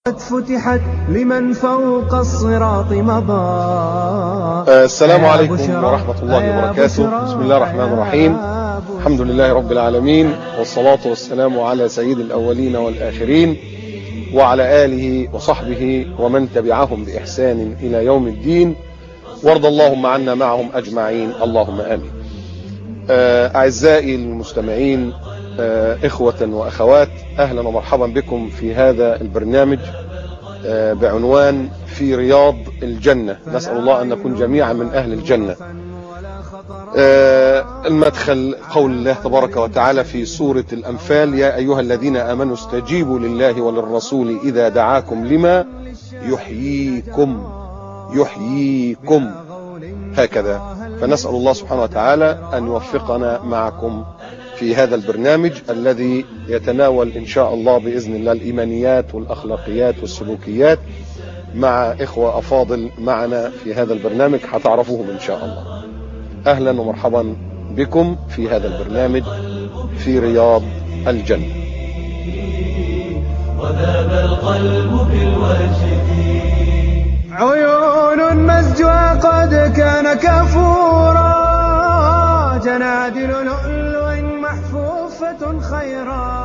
قد فتحت لمن فوق الصراط مضى السلام يا عليكم بشرى، ورحمة الله يا وبركاته بشرى، بسم الله الرحمن يا الرحيم بشرى. الحمد لله رب العالمين والصلاة والسلام على سيد الأولين والآخرين وعلى آله وصحبه ومن تبعهم بإحسان إلى يوم الدين وارض اللهم عنا معهم أجمعين اللهم آمين آه، أعزائي المستمعين آه، إخوة وأخوات أهلا ومرحبا بكم في هذا البرنامج آه، بعنوان في رياض الجنة نسأل الله أن نكون جميعا من أهل الجنة آه، المدخل قول الله تبارك وتعالى في سورة الأنفال يا أيها الذين آمنوا استجيبوا لله وللرسول إذا دعاكم لما يحييكم يحييكم هكذا فنسأل الله سبحانه وتعالى أن يوفقنا معكم في هذا البرنامج الذي يتناول إن شاء الله بإذن الله الإيمانيات والأخلاقيات والسلوكيات مع إخوة أفاضل معنا في هذا البرنامج هتعرفوهم إن شاء الله أهلا ومرحبا بكم في هذا البرنامج في رياض الجنة وذاب القلب بالوجد عيون مسجوع قد كان كفورا جنادل لؤلؤ محفوفة خيرا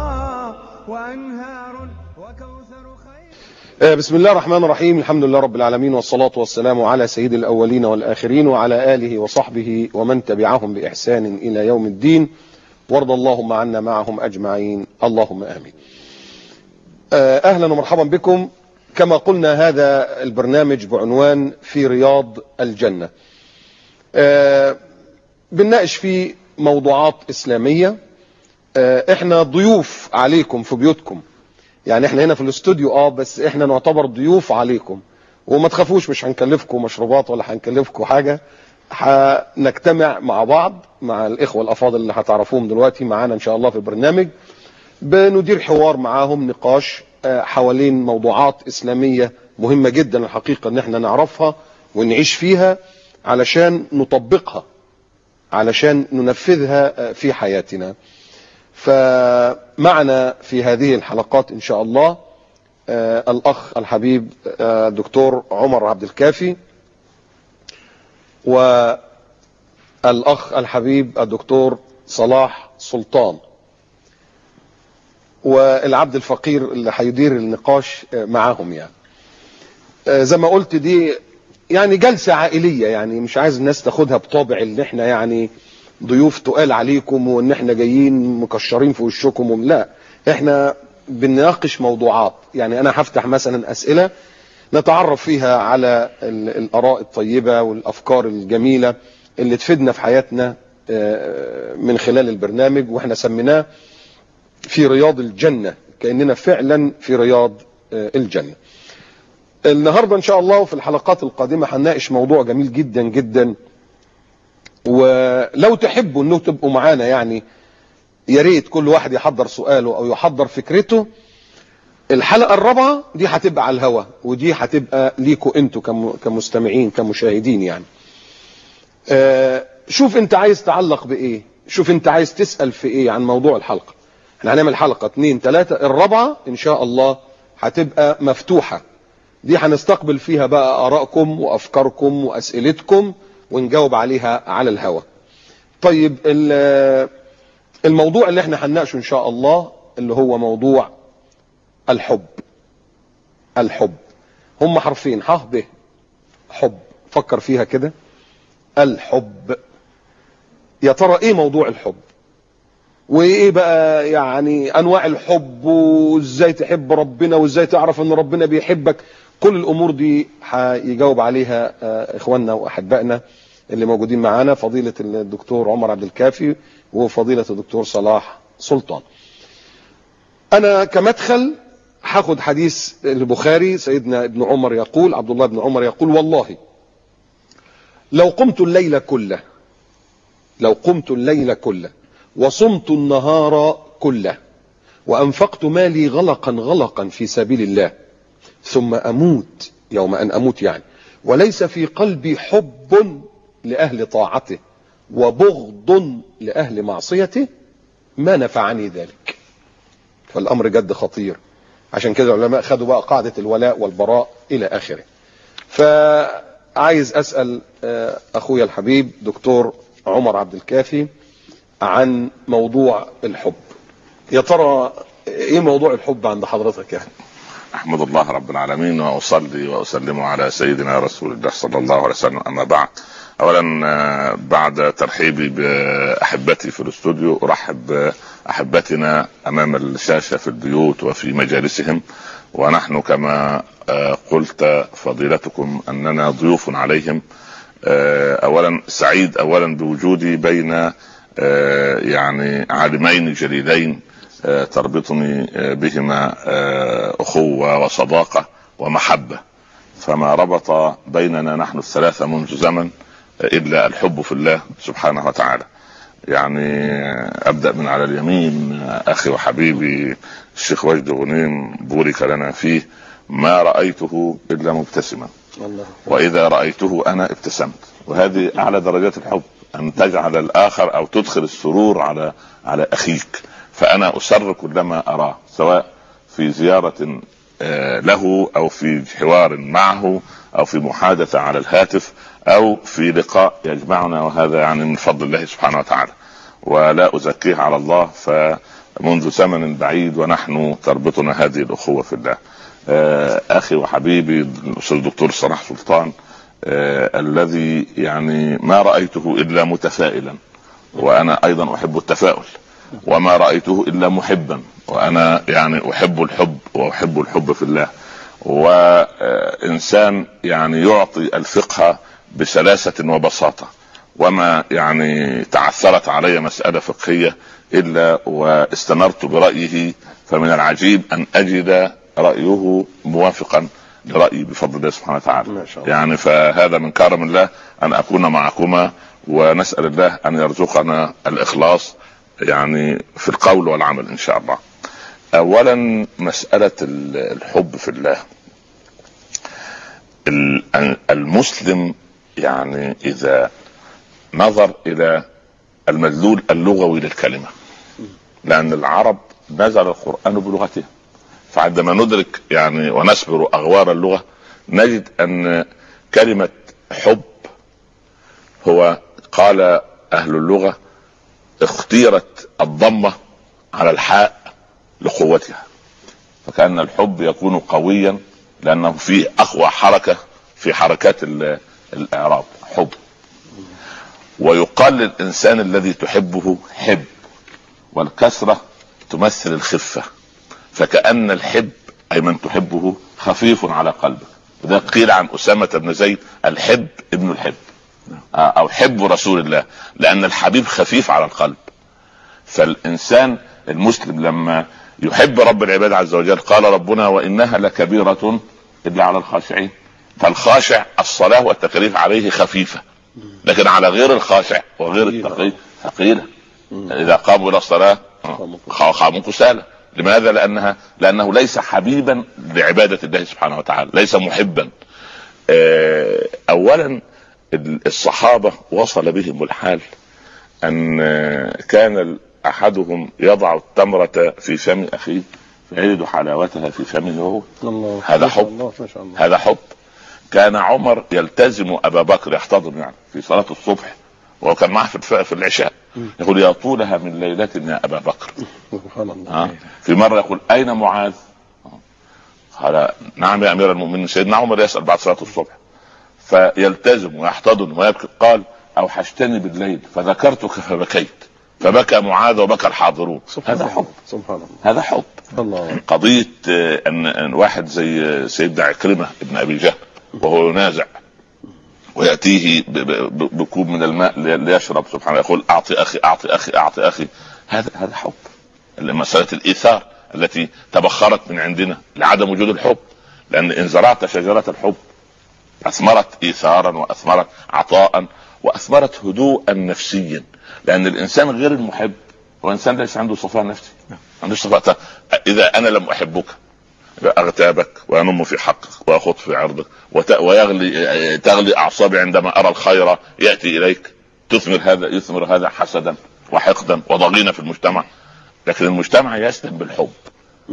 وأنهار وكوثر خير آه، بسم الله الرحمن الرحيم الحمد لله رب العالمين والصلاة والسلام على سيد الأولين والآخرين وعلى آله وصحبه ومن تبعهم بإحسان إلى يوم الدين وارض اللهم عنا معهم أجمعين اللهم آمين آه، أهلا ومرحبا بكم كما قلنا هذا البرنامج بعنوان في رياض الجنة آه، بنناقش فيه موضوعات إسلامية آه، احنا ضيوف عليكم في بيوتكم يعني احنا هنا في الاستوديو اه بس احنا نعتبر ضيوف عليكم وما تخافوش مش هنكلفكم مشروبات ولا هنكلفكم حاجة هنجتمع مع بعض مع الاخوة الافاضل اللي هتعرفوهم دلوقتي معانا ان شاء الله في البرنامج بندير حوار معاهم نقاش آه، حوالين موضوعات اسلامية مهمة جدا الحقيقة ان احنا نعرفها ونعيش فيها علشان نطبقها علشان ننفذها آه، في حياتنا فمعنا في هذه الحلقات ان شاء الله آه، الاخ الحبيب آه، دكتور عمر عبد الكافي والاخ الحبيب الدكتور صلاح سلطان والعبد الفقير اللي هيدير النقاش آه، معاهم يعني آه، زي ما قلت دي يعني جلسة عائلية يعني مش عايز الناس تاخدها بطابع ان احنا يعني ضيوف تقال عليكم وان احنا جايين مكشرين في وشكم وم- لا احنا بنناقش موضوعات يعني انا هفتح مثلا اسئلة نتعرف فيها على ال- الاراء الطيبة والافكار الجميلة اللي تفيدنا في حياتنا آه، من خلال البرنامج واحنا سميناه في رياض الجنة كأننا فعلا في رياض آه، الجنة النهاردة ان شاء الله وفي الحلقات القادمة هنناقش موضوع جميل جدا جدا ولو تحبوا انه تبقوا معانا يعني يا ريت كل واحد يحضر سؤاله او يحضر فكرته الحلقة الرابعة دي هتبقى على الهوا ودي هتبقى ليكوا انتوا كم- كمستمعين كمشاهدين يعني آه، شوف انت عايز تعلق بايه شوف انت عايز تسأل في ايه عن موضوع الحلقة احنا هنعمل حلقة اتنين تلاتة الرابعة ان شاء الله هتبقى مفتوحة دي هنستقبل فيها بقى ارائكم وافكاركم واسئلتكم ونجاوب عليها على الهوا طيب ال- الموضوع اللي احنا هنناقشه ان شاء الله اللي هو موضوع الحب الحب هم حرفين ح ب حب فكر فيها كده الحب يا ترى ايه موضوع الحب وايه بقى يعني انواع الحب وازاي تحب ربنا وازاي تعرف ان ربنا بيحبك كل الامور دي هيجاوب عليها آه، اخواننا واحبائنا اللي موجودين معانا فضيلة الدكتور عمر عبد الكافي وفضيلة الدكتور صلاح سلطان انا كمدخل هاخد حديث البخاري سيدنا ابن عمر يقول عبد الله بن عمر يقول والله لو قمت الليل كله لو قمت الليل كله وصمت النهار كله وأنفقت مالي غلقا غلقا في سبيل الله ثم أموت يوم أن أموت يعني وليس في قلبي حب لأهل طاعته وبغض لأهل معصيته ما نفعني ذلك فالأمر جد خطير عشان كده العلماء خدوا بقى قاعدة الولاء والبراء إلى آخره فعايز أسأل آه، أخويا الحبيب دكتور عمر عبد الكافي عن موضوع الحب يا ترى ايه موضوع الحب عند حضرتك يعني احمد الله رب العالمين واصلي واسلم على سيدنا رسول الله صلى الله عليه وسلم اما بعد اولا آه، بعد ترحيبي باحبتي في الاستوديو ارحب باحبتنا امام الشاشه في البيوت وفي مجالسهم ونحن كما آه، قلت فضيلتكم اننا ضيوف عليهم آه، اولا سعيد اولا بوجودي بين آه، يعني عالمين جليلين آه، تربطني آه، بهما آه، اخوه وصداقه ومحبه فما ربط بيننا نحن الثلاثه منذ زمن آه، الا الحب في الله سبحانه وتعالى يعني آه، ابدا من على اليمين آه، اخي وحبيبي الشيخ وجد غنيم بورك لنا فيه ما رايته الا مبتسما الله واذا رايته انا ابتسمت وهذه اعلى درجات الحب ان تجعل الاخر او تدخل السرور على على اخيك فانا اسر كلما اراه سواء في زياره آه، له او في حوار معه او في محادثه على الهاتف او في لقاء يجمعنا وهذا يعني من فضل الله سبحانه وتعالى ولا ازكيه على الله فمنذ زمن بعيد ونحن تربطنا هذه الاخوه في الله آه، اخي وحبيبي الاستاذ الدكتور صلاح سلطان آه، الذي يعني ما رايته الا متفائلا وانا ايضا احب التفاؤل وما رايته الا محبا وانا يعني احب الحب واحب الحب في الله وانسان يعني يعطي الفقه بسلاسه وبساطه وما يعني تعثرت علي مساله فقهيه الا واستنرت برايه فمن العجيب ان اجد رايه موافقا لرايي بفضل الله سبحانه وتعالى ما شاء الله. يعني فهذا من كرم الله ان اكون معكما ونسال الله ان يرزقنا الاخلاص يعني في القول والعمل ان شاء الله. اولا مساله ال- الحب في الله. ال- المسلم يعني اذا نظر الى المدلول اللغوي للكلمه لان العرب نزل القران بلغتهم فعندما ندرك يعني ونسبر اغوار اللغه نجد ان كلمه حب هو قال اهل اللغه اختيرت الضمه على الحاء لقوتها فكان الحب يكون قويا لانه فيه اقوى حركه في حركات ال- الاعراب حب ويقال للانسان الذي تحبه حب والكسره تمثل الخفه فكأن الحب أي من تحبه خفيف على قلبك وده قيل عن أسامة بن زيد الحب ابن الحب آه، أو حب رسول الله لأن الحبيب خفيف على القلب فالإنسان المسلم لما يحب رب العباد عز وجل قال ربنا وإنها لكبيرة إلا على الخاشعين فالخاشع الصلاة والتكاليف عليه خفيفة لكن على غير الخاشع وغير التقي ثقيلة إذا قاموا إلى الصلاة آه، قاموا كسالى لماذا؟ لانها لانه ليس حبيبا لعباده الله سبحانه وتعالى، ليس محبا. آه، اولا الصحابه وصل بهم الحال ان آه، كان احدهم يضع التمره في فم اخيه فيجد حلاوتها في فمه وهو الله هذا ما شاء حب. الله ما شاء الله هذا حب كان عمر يلتزم ابا بكر يحتضن يعني في صلاه الصبح وهو كان معه في الف- في العشاء يقول يا طولها من ليله يا ابا بكر سبحان الله ها في مره يقول اين معاذ؟ قال نعم يا امير المؤمنين سيدنا عمر يسال بعد صلاه الصبح فيلتزم ويحتضن ويبكي قال اوحشتني بالليل فذكرتك فبكيت فبكى معاذ وبكى الحاضرون سبحان هذا الله. حب سبحان الله هذا حب الله قضيه آه، ان ان واحد زي آه، سيدنا عكرمه ابن ابي جهل وهو ينازع وياتيه ب- ب- ب- بكوب من الماء لي- ليشرب سبحانه يقول اعطي اخي اعطي اخي اعطي اخي هذا هذا حب مساله الايثار التي تبخرت من عندنا لعدم وجود الحب لان ان زرعت شجره الحب اثمرت ايثارا واثمرت عطاء واثمرت هدوءا نفسيا لان الانسان غير المحب هو انسان ليس عنده صفاء نفسي ما عندوش صفاء اذا انا لم احبك اغتابك وانم في حقك واخط في عرضك وت... ويغلي تغلي اعصابي عندما ارى الخير ياتي اليك تثمر هذا يثمر هذا حسدا وحقدا وضغينه في المجتمع لكن المجتمع يسلم بالحب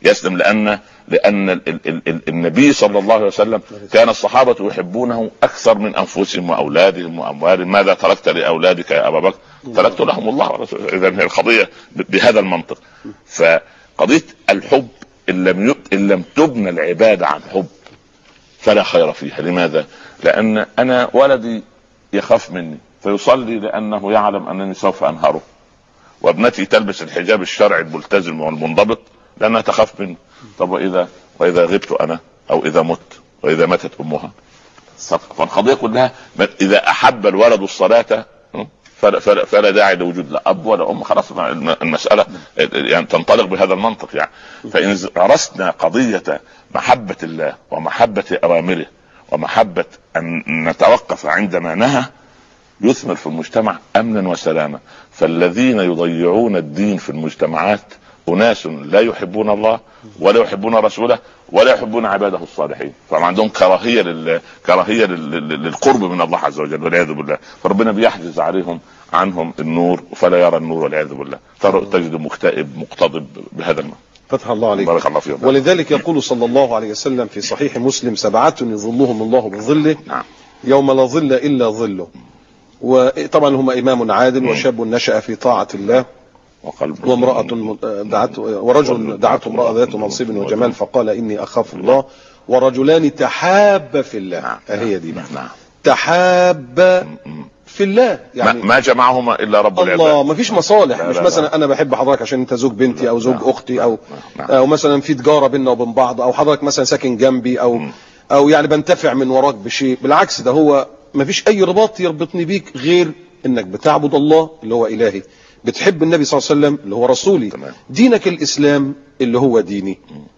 يسلم لان لان ال ال ال ال النبي صلى الله عليه وسلم كان الصحابه يحبونه اكثر من انفسهم واولادهم واموالهم ماذا تركت لاولادك يا ابا بكر؟ تركت لهم الله ورسوله اذا هي القضيه ب- بهذا المنطق فقضيه الحب ان لم يب... ان لم تبنى العباده عن حب فلا خير فيها لماذا؟ لان انا ولدي يخاف مني فيصلي لانه يعلم انني سوف انهره وابنتي تلبس الحجاب الشرعي الملتزم والمنضبط لانها تخاف مني طب واذا واذا غبت انا او اذا مت واذا ماتت امها فالقضيه كلها اذا احب الولد الصلاه فلا, فلا, فلا داعي لوجود لا اب ولا ام خلاص الم- المساله يعني تنطلق بهذا المنطق يعني فان درسنا قضيه محبه الله ومحبه اوامره ومحبه ان نتوقف عندما نهى يثمر في المجتمع امنا وسلاما فالذين يضيعون الدين في المجتمعات اناس لا يحبون الله ولا يحبون رسوله ولا يحبون عباده الصالحين فهم عندهم كراهيه لل... كراهيه لل... لل- للقرب من الله عز وجل والعياذ بالله فربنا بيحجز عليهم عنهم النور فلا يرى النور والعياذ بالله ترى- تجد مكتئب مقتضب بهذا المعنى فتح الله عليك بارك الله فيهم ولذلك يقول صلى الله عليه وسلم في صحيح مسلم سبعة يظلهم الله بظله نعم يوم لا ظل إلا ظله وطبعا هم إمام عادل وشاب نشأ في طاعة الله وقلب وامرأة دعته ورجل دعته امرأة ذات منصب وجمال فقال إني أخاف الله ورجلان تحابا في الله نعم. هي دي بقى نعم تحابا في الله ما, يعني ما جمعهما الا رب الله العباد ما فيش مصالح لا، مش لا، مثلا لا. انا بحب حضرتك عشان انت زوج بنتي او زوج نعم، اختي او نعم. او مثلا في تجاره بيننا وبين بعض او حضرتك مثلا ساكن جنبي او مم. او يعني بنتفع من وراك بشيء بالعكس ده هو ما فيش اي رباط يربطني بيك غير انك بتعبد الله اللي هو الهي بتحب النبي صلى الله عليه وسلم اللي هو رسولي تمام. دينك الاسلام اللي هو ديني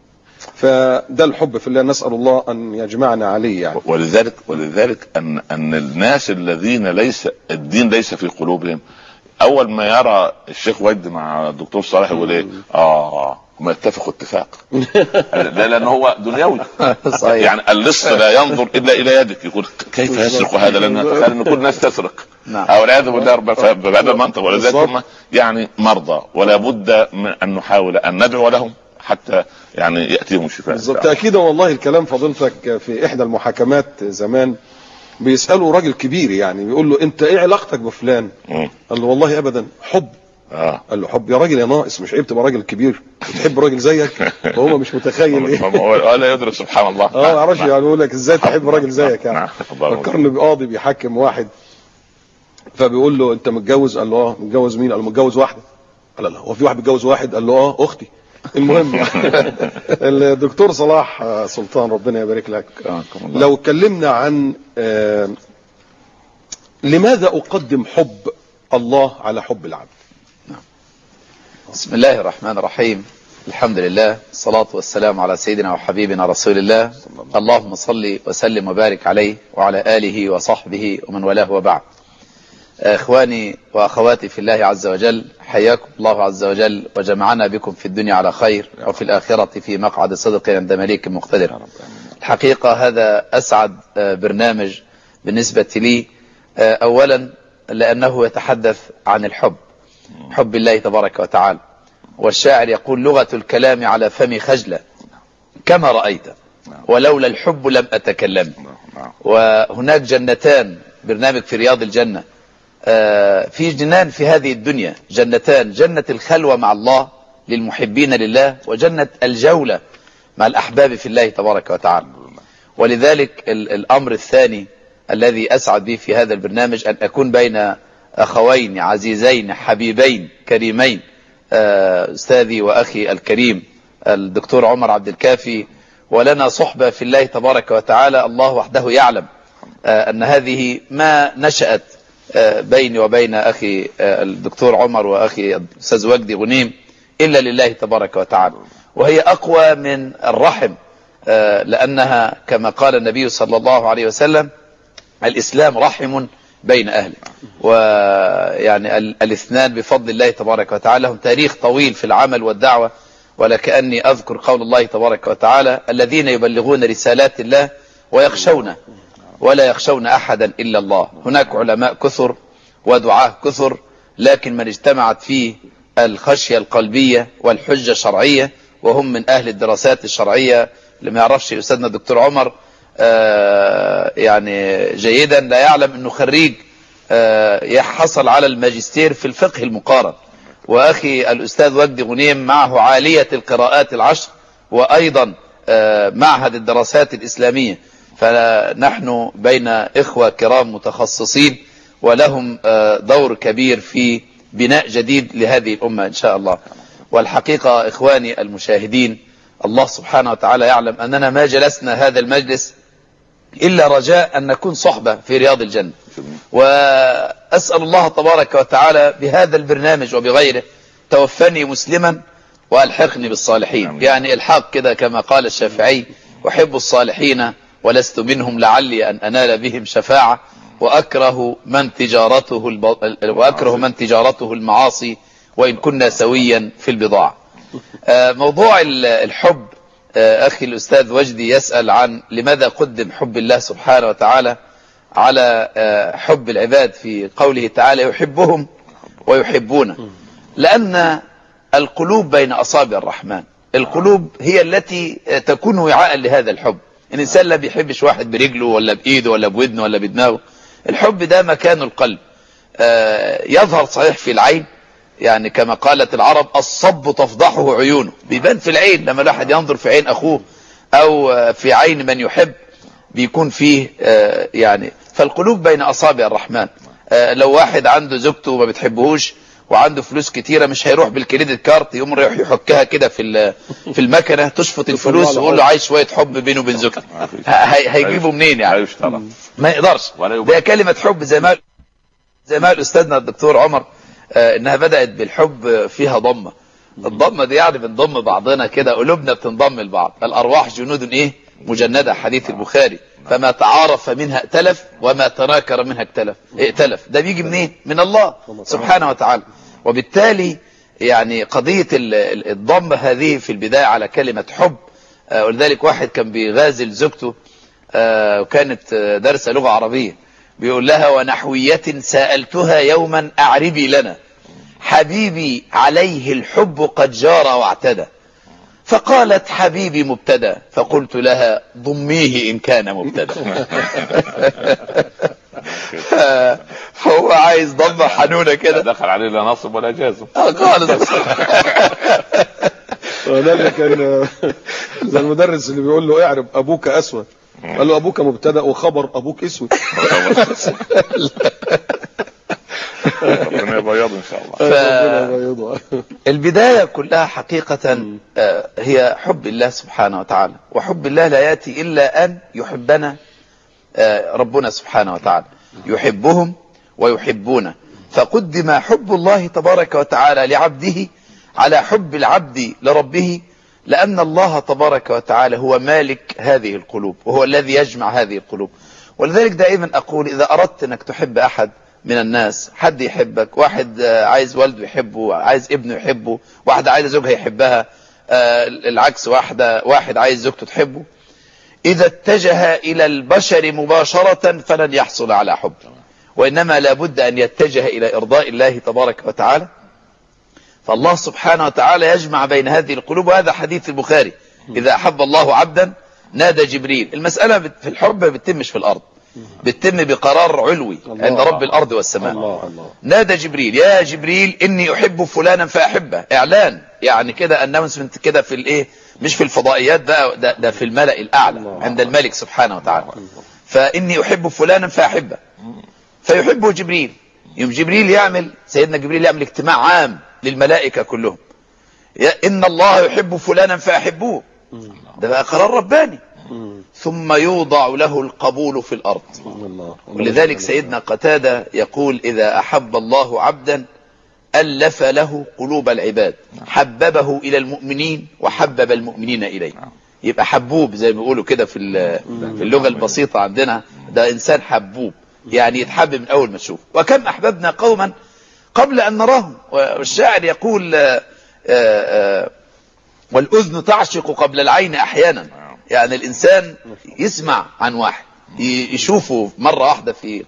فده الحب في الله نسال الله ان يجمعنا عليه يعني ولذلك ولذلك ان ان الناس الذين ليس الدين ليس في قلوبهم اول ما يرى الشيخ وجد مع الدكتور صالح يقول ايه اه هم يتفقوا اتفاق لا لان هو دنيوي صحيح. يعني اللص لا ينظر الا الى يدك يقول كيف يسرق هذا لان تخيل ان كل الناس تسرق نعم. او والعياذ بالله رب- فبهذا المنطق ولذلك بالظبط. هم يعني مرضى ولا بد من ان نحاول ان ندعو لهم حتى يعني ياتيهم الشفاء بالظبط تاكيدا والله الكلام فضيلتك في احدى المحاكمات زمان بيسالوا راجل كبير يعني بيقول له انت ايه علاقتك بفلان مم. قال له والله ابدا حب اه قال له حب يا راجل يا ناقص مش عيب تبقى راجل كبير وتحب راجل زيك وهو مش متخيل ايه هو هو لا يدرك سبحان الله اه ما اعرفش يعني يقول لك ازاي تحب راجل زيك يعني نعم. الله فكرني بقاضي بيحكم واحد فبيقول له انت متجوز قال له اه متجوز مين قال له متجوز واحده قال لا هو في واحد متجوز واحد قال له اه اختي المهم الدكتور صلاح آه، سلطان ربنا يبارك لك أكرمكم الله. لو اتكلمنا عن آه، لماذا اقدم حب الله على حب العبد بسم الله الرحمن الرحيم الحمد لله الصلاة والسلام على سيدنا وحبيبنا رسول الله اللهم صل وسلم وبارك عليه وعلى آله وصحبه ومن والاه وبعد إخواني وأخواتي في الله عز وجل حياكم الله عز وجل وجمعنا بكم في الدنيا على خير وفي الآخرة في مقعد صدق عند مليك مقتدر الحقيقة هذا أسعد آه، برنامج بالنسبة لي آه، أولا لأنه يتحدث عن الحب حب الله تبارك وتعالى والشاعر يقول لغة الكلام على فم خجلة كما رأيت ولولا الحب لم أتكلم نعم. وهناك جنتان برنامج في رياض الجنة آه، في جنان في هذه الدنيا جنتان جنة الخلوة مع الله للمحبين لله وجنة الجولة مع الأحباب في الله تبارك وتعالى ولذلك ال- الأمر الثاني الذي أسعد به في هذا البرنامج أن أكون بين أخوين عزيزين حبيبين كريمين آه، أستاذي وأخي الكريم الدكتور عمر عبد الكافي ولنا صحبة في الله تبارك وتعالى الله وحده يعلم آه، أن هذه ما نشأت آه، بيني وبين أخي آه، الدكتور عمر وأخي الأستاذ وجدي غنيم إلا لله تبارك وتعالى وهي أقوى من الرحم آه، لأنها كما قال النبي صلى الله عليه وسلم الإسلام رحم بين أهله ويعني ال- الاثنان بفضل الله تبارك وتعالى لهم تاريخ طويل في العمل والدعوة ولكأني أذكر قول الله تبارك وتعالى الذين يبلغون رسالات الله ويخشونه ولا يخشون أحدا إلا الله هناك علماء كثر ودعاة كثر لكن من اجتمعت فيه الخشية القلبية والحجة الشرعية وهم من أهل الدراسات الشرعية اللي ما يعرفش أستاذنا الدكتور عمر آه، يعني جيدا لا يعلم أنه خريج آه، حصل على الماجستير في الفقه المقارن وأخي الأستاذ وجدي غنيم معه عالية القراءات العشر وأيضا آه، معهد الدراسات الإسلامية فنحن بين إخوة كرام متخصصين ولهم آه، دور كبير في بناء جديد لهذه الأمة إن شاء الله والحقيقة إخواني المشاهدين الله سبحانه وتعالى يعلم أننا ما جلسنا هذا المجلس إلا رجاء أن نكون صحبة في رياض الجنة وأسأل الله تبارك وتعالى بهذا البرنامج وبغيره توفني مسلما وألحقني بالصالحين آمين. يعني الحاق كده كما قال الشافعي أحب الصالحين ولست منهم لعلي أن أنال بهم شفاعة وأكره من تجارته الب... وأكره من تجارته المعاصي وإن كنا سويا في البضاعة آه، موضوع ال- الحب آه، أخي الأستاذ وجدي يسأل عن لماذا قدم حب الله سبحانه وتعالى على آه، حب العباد في قوله تعالى يحبهم ويحبونه لأن القلوب بين أصابع الرحمن القلوب هي التي آه، تكون وعاء لهذا الحب الإنسان لا بيحبش واحد برجله ولا بإيده ولا بودنه ولا بدماغه الحب ده مكان القلب آه، يظهر صحيح في العين يعني كما قالت العرب الصب تفضحه عيونه بيبان في العين لما الواحد ينظر في عين أخوه أو آه، في عين من يحب بيكون فيه آه، يعني فالقلوب بين أصابع الرحمن آه، لو واحد عنده زوجته ما بتحبهوش وعنده فلوس كتيرة مش هيروح بالكريدت كارت يقوم يروح يحكها كده في ال- في المكنة تشفط الفلوس ويقول له عايز شوية حب بينه وبين زوجته ه- هي- هيجيبه منين لا يعني يشترط ما يقدرش ولا يبالي. ده كلمة حب زي ما زي ما قال أستاذنا الدكتور عمر آه، إنها بدأت بالحب فيها ضمة الضمة دي يعني بنضم بعضنا كده قلوبنا بتنضم لبعض الأرواح جنود إيه مجندة حديث البخاري فما تعارف منها ائتلف وما تناكر منها اختلف ائتلف ده بيجي منين من الله سبحانه وتعالى وبالتالي يعني قضية ال- ال- الضم هذه في البداية على كلمة حب آه، ولذلك واحد كان بيغازل زوجته آه، وكانت آه، دارسة لغة عربية بيقول لها ونحوية سألتها يوما أعربي لنا حبيبي عليه الحب قد جار واعتدى فقالت حبيبي مبتدا فقلت لها ضميه إن كان مبتدا فهو عايز ضمة حنونة لا كده دخل عليه لا نصب ولا جازم آه، خالص وده اللي كان زي المدرس اللي بيقول له اعرب ابوك اسود قال له ابوك مبتدا وخبر ابوك اسود ربنا يبيض ان شاء الله ربنا يبيضه. البداية كلها حقيقة آه، هي حب الله سبحانه وتعالى وحب الله لا يأتي إلا أن يحبنا آه، ربنا سبحانه وتعالى يحبهم ويحبونه فقدم حب الله تبارك وتعالى لعبده على حب العبد لربه لأن الله تبارك وتعالى هو مالك هذه القلوب وهو الذي يجمع هذه القلوب ولذلك دائما أقول إذا أردت أنك تحب أحد من الناس حد يحبك واحد آه، عايز والده يحبه عايز ابنه يحبه واحدة عايزة زوجها يحبها آه، العكس واحدة واحد عايز زوجته تحبه إذا اتجه إلى البشر مباشرة فلن يحصل على حب وإنما لابد أن يتجه إلى إرضاء الله تبارك وتعالى فالله سبحانه وتعالى يجمع بين هذه القلوب وهذا حديث البخاري إذا أحب الله عبدا نادى جبريل المسألة بت- في الحب ما بتتمش في الأرض بتتم بقرار علوي الله. عند رب الأرض والسماء الله الله نادى جبريل يا جبريل اني احب فلانا فاحبه اعلان يعني كده اناونسمنت كده في الايه مش في الفضائيات بقى ده, ده في الملأ الاعلى الله. عند الملك سبحانه وتعالى فاني احب فلانا فاحبه فيحبه جبريل يوم جبريل يعمل سيدنا جبريل يعمل اجتماع عام للملائكة كلهم يا ان الله يحب فلانا فاحبوه ده بقى قرار رباني ثم يوضع له القبول في الارض الله ولذلك سيدنا قتادة يقول إذا أحب الله عبدا ألف له قلوب العباد حببه إلى المؤمنين وحبب المؤمنين إليه يبقى حبوب زي ما بيقولوا كده في ال- في اللغة البسيطة عندنا ده إنسان حبوب يعني يتحبب من أول ما تشوف وكم أحببنا قوما قبل أن نراهم والشاعر يقول آه، آه، آه، والأذن تعشق قبل العين أحيانا يعني الإنسان يسمع عن واحد ي- يشوفه مرة واحدة في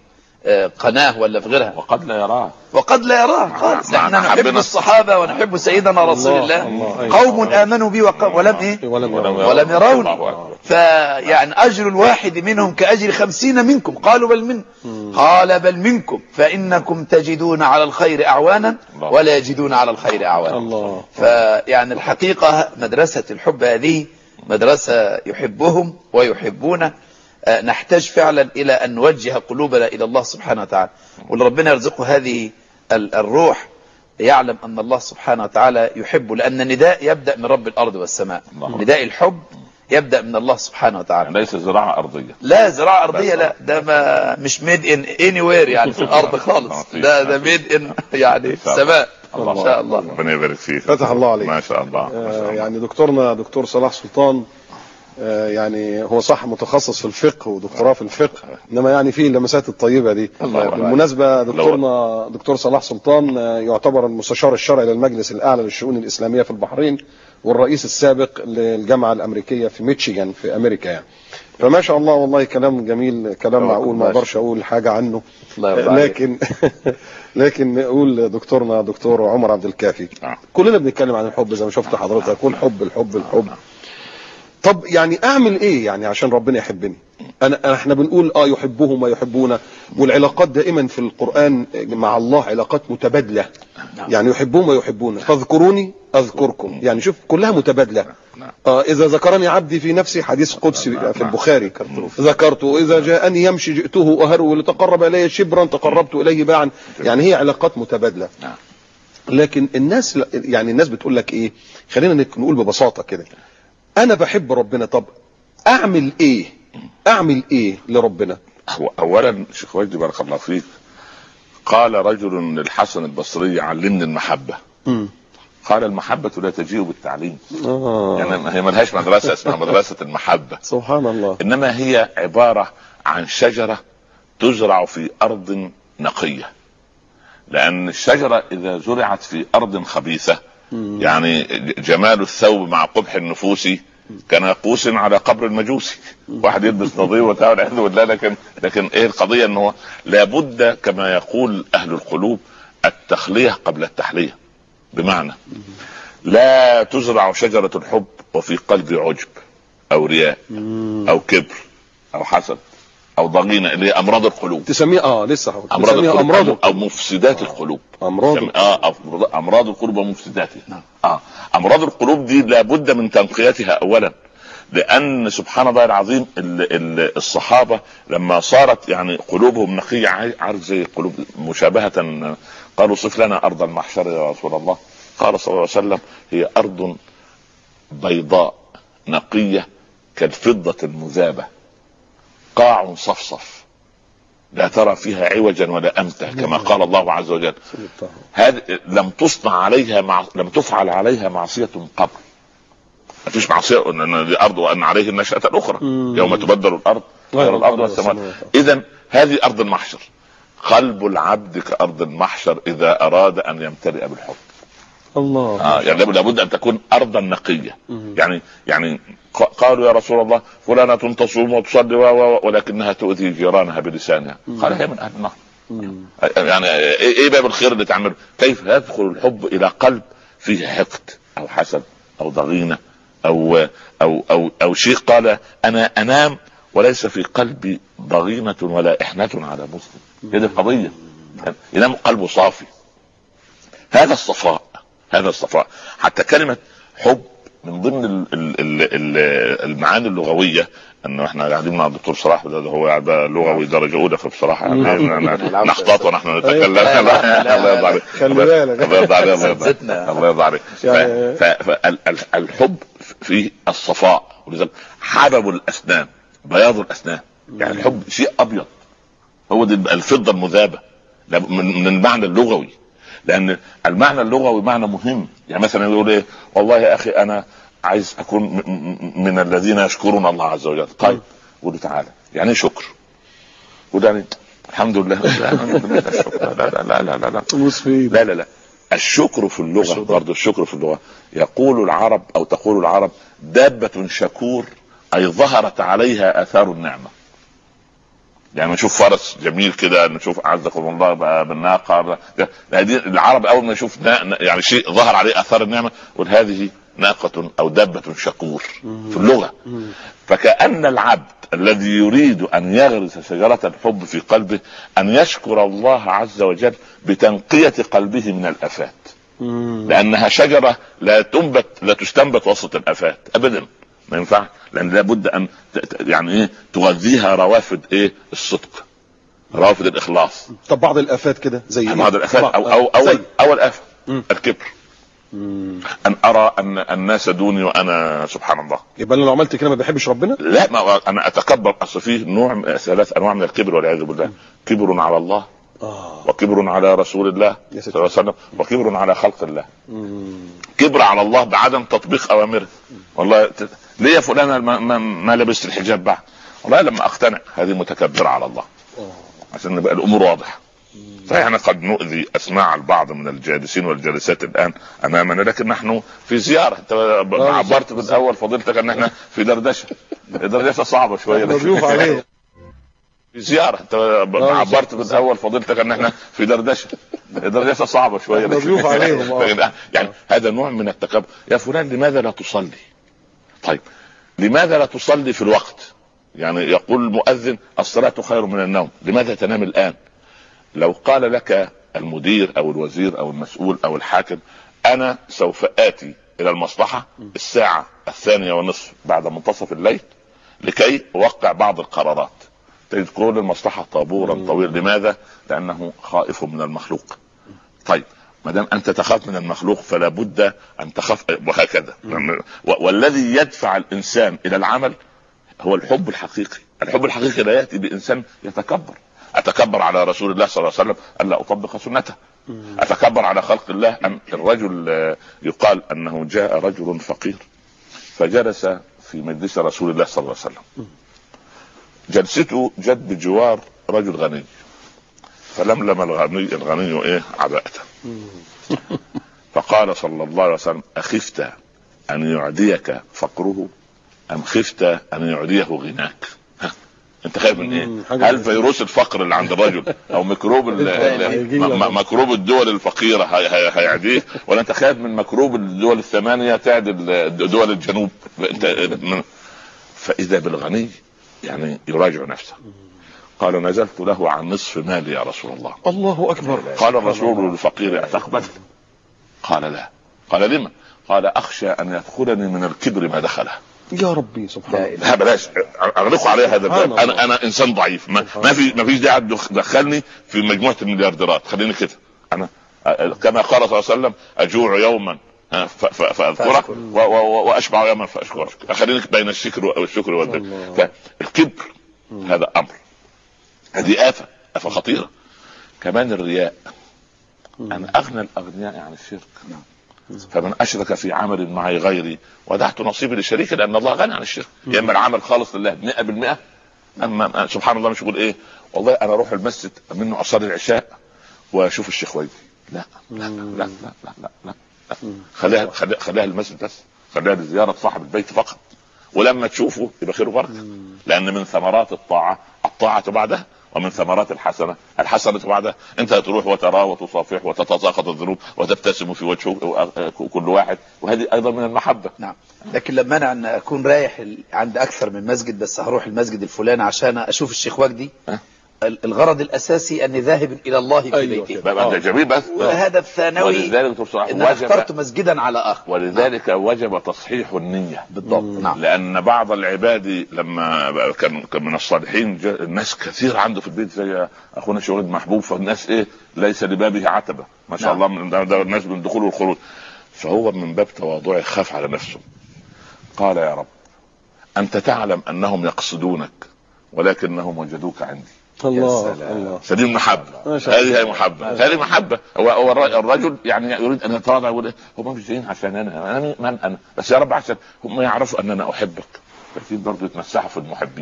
آه، قناه ولا في غيرها وقد لا يراه وقد لا يراه خالص مع- احنا مع نحب حبنا. الصحابه ونحب سيدنا رسول الله، الله الله، أيوة. قوم امنوا بي وق- ولم ايه ولم ولم يروا. يروا. ولم يروني الله أكبر. فيعني أجر الواحد منهم كأجر خمسين منكم قالوا بل من قال بل منكم فإنكم تجدون على الخير أعوانا الله. ولا يجدون على الخير أعوانا الله فيعني الحقيقة مدرسة الحب هذه مدرسة يحبهم ويحبونه آه، نحتاج فعلا إلى أن نوجه قلوبنا إلى الله سبحانه وتعالى ولربنا يرزقه هذه ال- الروح يعلم أن الله سبحانه وتعالى يحبه لأن النداء يبدأ من رب الأرض والسماء الله. نداء الحب يبدأ من الله سبحانه وتعالى ليس زراعة أرضية لا زراعة أرضية لا ده ما مش ميد ان اني وير يعني في الأرض خالص ده ده ميد ان يعني في السماء إن شاء الله ربنا يبارك فيك فتح الله عليك. ما شاء الله ما شاء آه، الله يعني دكتورنا دكتور صلاح سلطان آه، يعني هو صح متخصص في الفقه ودكتوراه في الفقه انما يعني فيه اللمسات الطيبه دي الله يرضى عليك. بالمناسبه دكتورنا دكتور صلاح سلطان آه، يعتبر المستشار الشرعي للمجلس الاعلى للشؤون الاسلاميه في البحرين والرئيس السابق للجامعه الامريكيه في ميتشيغان في امريكا يعني فما شاء الله والله كلام جميل كلام الله معقول ما يبارك. اقدرش اقول حاجه عنه الله يرضى عليك. لكن لكن نقول دكتورنا دكتور عمر عبد الكافي آه. كلنا بنتكلم عن الحب زي ما شفت حضرتك والحب الحب الحب طب يعني اعمل ايه يعني عشان ربنا يحبني انا احنا بنقول اه يحبهم ويحبونا والعلاقات دائما في القران مع الله علاقات متبادله يعني يحبهم ويحبونا فاذكروني اذكركم يعني شوف كلها متبادله آه اذا ذكرني عبدي في نفسي حديث قدسي في البخاري ذكرته اذا جاءني يمشي جئته اهرول تقرب الي شبرا تقربت اليه باعا يعني هي علاقات متبادله لكن الناس يعني الناس بتقول لك ايه خلينا نك- نقول ببساطه كده انا بحب ربنا طب اعمل ايه اعمل ايه لربنا هو اولا شيخ وجدي بارك الله فيك قال رجل للحسن البصري علمني المحبه مم. قال المحبه لا تجيء بالتعليم آه. يعني هي ملهاش مدرسه اسمها مدرسه المحبه سبحان الله انما هي عباره عن شجره تزرع في ارض نقيه لان الشجره اذا زرعت في ارض خبيثه يعني جمال الثوب مع قبح النفوس كناقوس على قبر المجوسي واحد يلبس نظير وبتاع والعياذ بالله لكن لكن ايه القضيه ان هو لابد كما يقول اهل القلوب التخليه قبل التحليه بمعنى لا تزرع شجره الحب وفي قلبي عجب او رياء او كبر او حسد او ضغينه اللي هي امراض القلوب تسميه اه لسه هقول امراض تسميها القلوب امراض أو, او مفسدات القلوب امراض سم- اه أمراض- امراض القلوب ومفسداتها اه امراض القلوب دي لابد من تنقيتها اولا لان سبحان الله العظيم ال ال الصحابه لما صارت يعني قلوبهم نقيه عا- عارف زي قلوب مشابهه قالوا صف لنا ارض المحشر يا رسول الله قال صلى الله عليه وسلم هي ارض بيضاء نقيه كالفضه المذابه قاع صفصف لا ترى فيها عوجا ولا امتا كما قال الله عز وجل هذه لم تصنع عليها مع... لم تفعل عليها معصيه قبل ما فيش معصيه ان دي ارض وان عليه النشاه الاخرى مم. يوم تبدل الارض غير الارض والسماء اذا هذه ارض المحشر قلب العبد كارض المحشر اذا اراد ان يمتلئ بالحب الله آه يعني لابد ان تكون ارضا نقيه يعني يعني ق- قالوا يا رسول الله فلانه تصوم وتصلي و- و- ولكنها تؤذي جيرانها بلسانها قال هي من اهل النار يعني ايه إيه باب الخير اللي تعمله كيف يدخل الحب الى قلب فيه حقد او حسد او ضغينه او او او او شيء قال انا انام وليس في قلبي ضغينه ولا احنه على مسلم هذه القضيه ينام قلبه صافي هذا الصفاء هذا الصفاء حتى كلمة حب من ضمن ال- ال- ال- ال- المعاني اللغوية انه احنا قاعدين مع الدكتور صلاح ده هو قاعد بقى لغوي درجة اولى فبصراحة يعني نخطط ونحن نتكلم أيوة. الله يرضى عليك خلي بالك. الله يرضى عليك الله يرضى عليك أساتذتنا. الله يرضى عليك يعني- فالحب في الصفاء ولذلك حبب الاسنان بياض الاسنان يعني الحب شيء ابيض هو دي الفضه المذابه ده من من المعنى اللغوي لان المعنى اللغوي معنى مهم يعني مثلا يقول ايه والله يا اخي انا عايز اكون م- م- من الذين يشكرون الله عز وجل طيب قول له تعالى يعني ايه شكر قول يعني الحمد لله لا الحمد لله لا الشكر. لا لا لا لا لا, لا. تبوس في ايدك لا لا لا الشكر في اللغة برضو الشكر في اللغة يقول العرب أو تقول العرب دابة شكور أي ظهرت عليها آثار النعمة يعني نشوف فرس جميل كده نشوف اعزكم الله بقى بالناقه هذه العرب اول ما يشوف نا- نا- يعني شيء ظهر عليه اثار النعمه يقول هذه ناقه او دابه شكور في اللغه فكأن العبد الذي يريد أن يغرس شجرة الحب في قلبه أن يشكر الله عز وجل بتنقية قلبه من الآفات لأنها شجرة لا تنبت لا تستنبت وسط الآفات أبدا ما ينفع لأن لابد أن ت- ت- يعني إيه تغذيها روافد إيه الصدق روافد الإخلاص طب بعض الافات كده زي بعض الآفات بعض- أو أو زي. أول أول آفة مم. الكبر أن أرى أن الناس دوني وأنا سبحان الله يبقى انا لو عملت كده ما بحبش ربنا لا ما انا اتكبر اصل فيه نوع ثلاث انواع من الكبر والعياذ بالله كبر على الله اه وكبر على رسول الله يا صلى ساتر. الله عليه وسلم وكبر على خلق الله كبر على الله بعدم تطبيق اوامره والله ت... ليه يا فلان ما, ما, ما لبست الحجاب بعد والله لما اقتنع هذه متكبره على الله عشان نبقى الامور واضحه فاحنا قد نؤذي اسماع البعض من الجالسين والجالسات الان امامنا لكن نحن في زياره انت عبرت في الاول فضيلتك ان احنا في دردشه دردشه صعبه شويه احنا ضيوف عليه في زياره انت عبرت في الاول فضيلتك ان احنا في دردشه دردشه صعبه شويه احنا ضيوف عليهم، آه. لكن يعني هذا نوع من التكبر يا فلان لماذا لا تصلي طيب لماذا لا تصلي في الوقت يعني يقول المؤذن الصلاة خير من النوم لماذا تنام الآن لو قال لك المدير أو الوزير أو المسؤول أو الحاكم أنا سوف آتي إلى المصلحة الساعة الثانية والنصف بعد منتصف الليل لكي أوقع بعض القرارات تجد كل المصلحة طابورا طويل لماذا؟ لأنه خائف من المخلوق طيب ما دام انت تخاف من المخلوق فلا بد ان تخاف وهكذا و- والذي يدفع الانسان الى العمل هو الحب الحقيقي الحب الحقيقي لا ياتي بانسان يتكبر اتكبر على رسول الله صلى الله عليه وسلم الا اطبق سنته اتكبر على خلق الله ان الرجل آه، يقال انه جاء رجل فقير فجلس في مجلس رسول الله صلى الله عليه وسلم جلسته جت بجوار رجل غني فلملم الغني الغني ايه عباءته فقال صلى الله عليه وسلم اخفت ان يعديك فقره ام خفت ان يعديه غناك ها، انت خايف من مم، ايه حاجة هل فيروس الفقر اللي عند الرجل او ميكروب ال- ال- هيجي م- لك. م- ميكروب الدول الفقيره هي- هي- هيعديه ولا انت خايف من ميكروب الدول الثمانيه تعدل دول الجنوب انت من- فاذا بالغني يعني يراجع نفسه قال نزلت له عن نصف مالي يا رسول الله الله اكبر قال الرسول للفقير أتقبل قال لا قال لما قال أخشى أن يدخلني من الكبر ما دخله يا ربي سبحان لا الله إله لا بلاش اغلقوا عليه هذا الباب سبحان انا الله. انا انسان ضعيف ما, ما في ما فيش داعي تدخ- تدخلني في مجموعه المليارديرات خليني كده انا كما قال صلى الله عليه وسلم اجوع يوما ها، ف- ف- فاذكرك فأشكر. و- و- واشبع يوما فاشكرك خليني بين الشكر والشكر والذكر الله. فالكبر هذا امر هذه افه افه خطيره كمان الرياء انا اغنى الاغنياء عن الشرك فمن اشرك في عمل معي غيري ودعت نصيبي لشريكي لان الله غني عن الشرك يا اما العمل خالص لله 100% اما سبحان الله مش يقول ايه والله انا اروح المسجد منه اصلي العشاء واشوف الشيخ ويدي لا لا لا لا لا لا, لا, لا. خليها خليها خليها المسجد بس خليها لزياره صاحب البيت فقط ولما تشوفه يبقى خير وبركه لان من ثمرات الطاعه الطاعه بعدها ومن ثمرات الحسنه الحسنه بعدها انت تروح وتراه وتصافح وتتساقط الذنوب وتبتسم في وجهه كل واحد وهذه ايضا من المحبه نعم لكن لما انا عن اكون رايح ال- عند اكثر من مسجد بس هروح المسجد الفلاني عشان اشوف الشيخ وجدي أه. ال- الغرض الاساسي اني ذاهب الى الله في أيوة بيته كده. بقى ده جميل بس والهدف الثانوي ولذلك تبصر ان أنا وجب اخترت مسجدا على اخر ولذلك وجب تصحيح النية بالضبط نعم لأن بعض العباد لما كان كان من الصالحين جاء الناس كثير عنده في البيت زي أخونا شغل محبوب فالناس إيه ليس لبابه عتبة ما شاء نعم. الله من ده, ده الناس من الدخول والخروج فهو من باب تواضعه خاف على نفسه قال يا رب أنت تعلم أنهم يقصدونك ولكنهم وجدوك عندي الله سلام. الله فدي المحبة ما شاء الله. هذه هي محبة هذه محبة هو هو الر- الرجل يعني يريد ان يتواضع يقول إيه، هم مش جايين عشان انا انا من انا بس يا رب عشان هم يعرفوا ان انا احبك فكتير برضه يتمسحوا في المحبين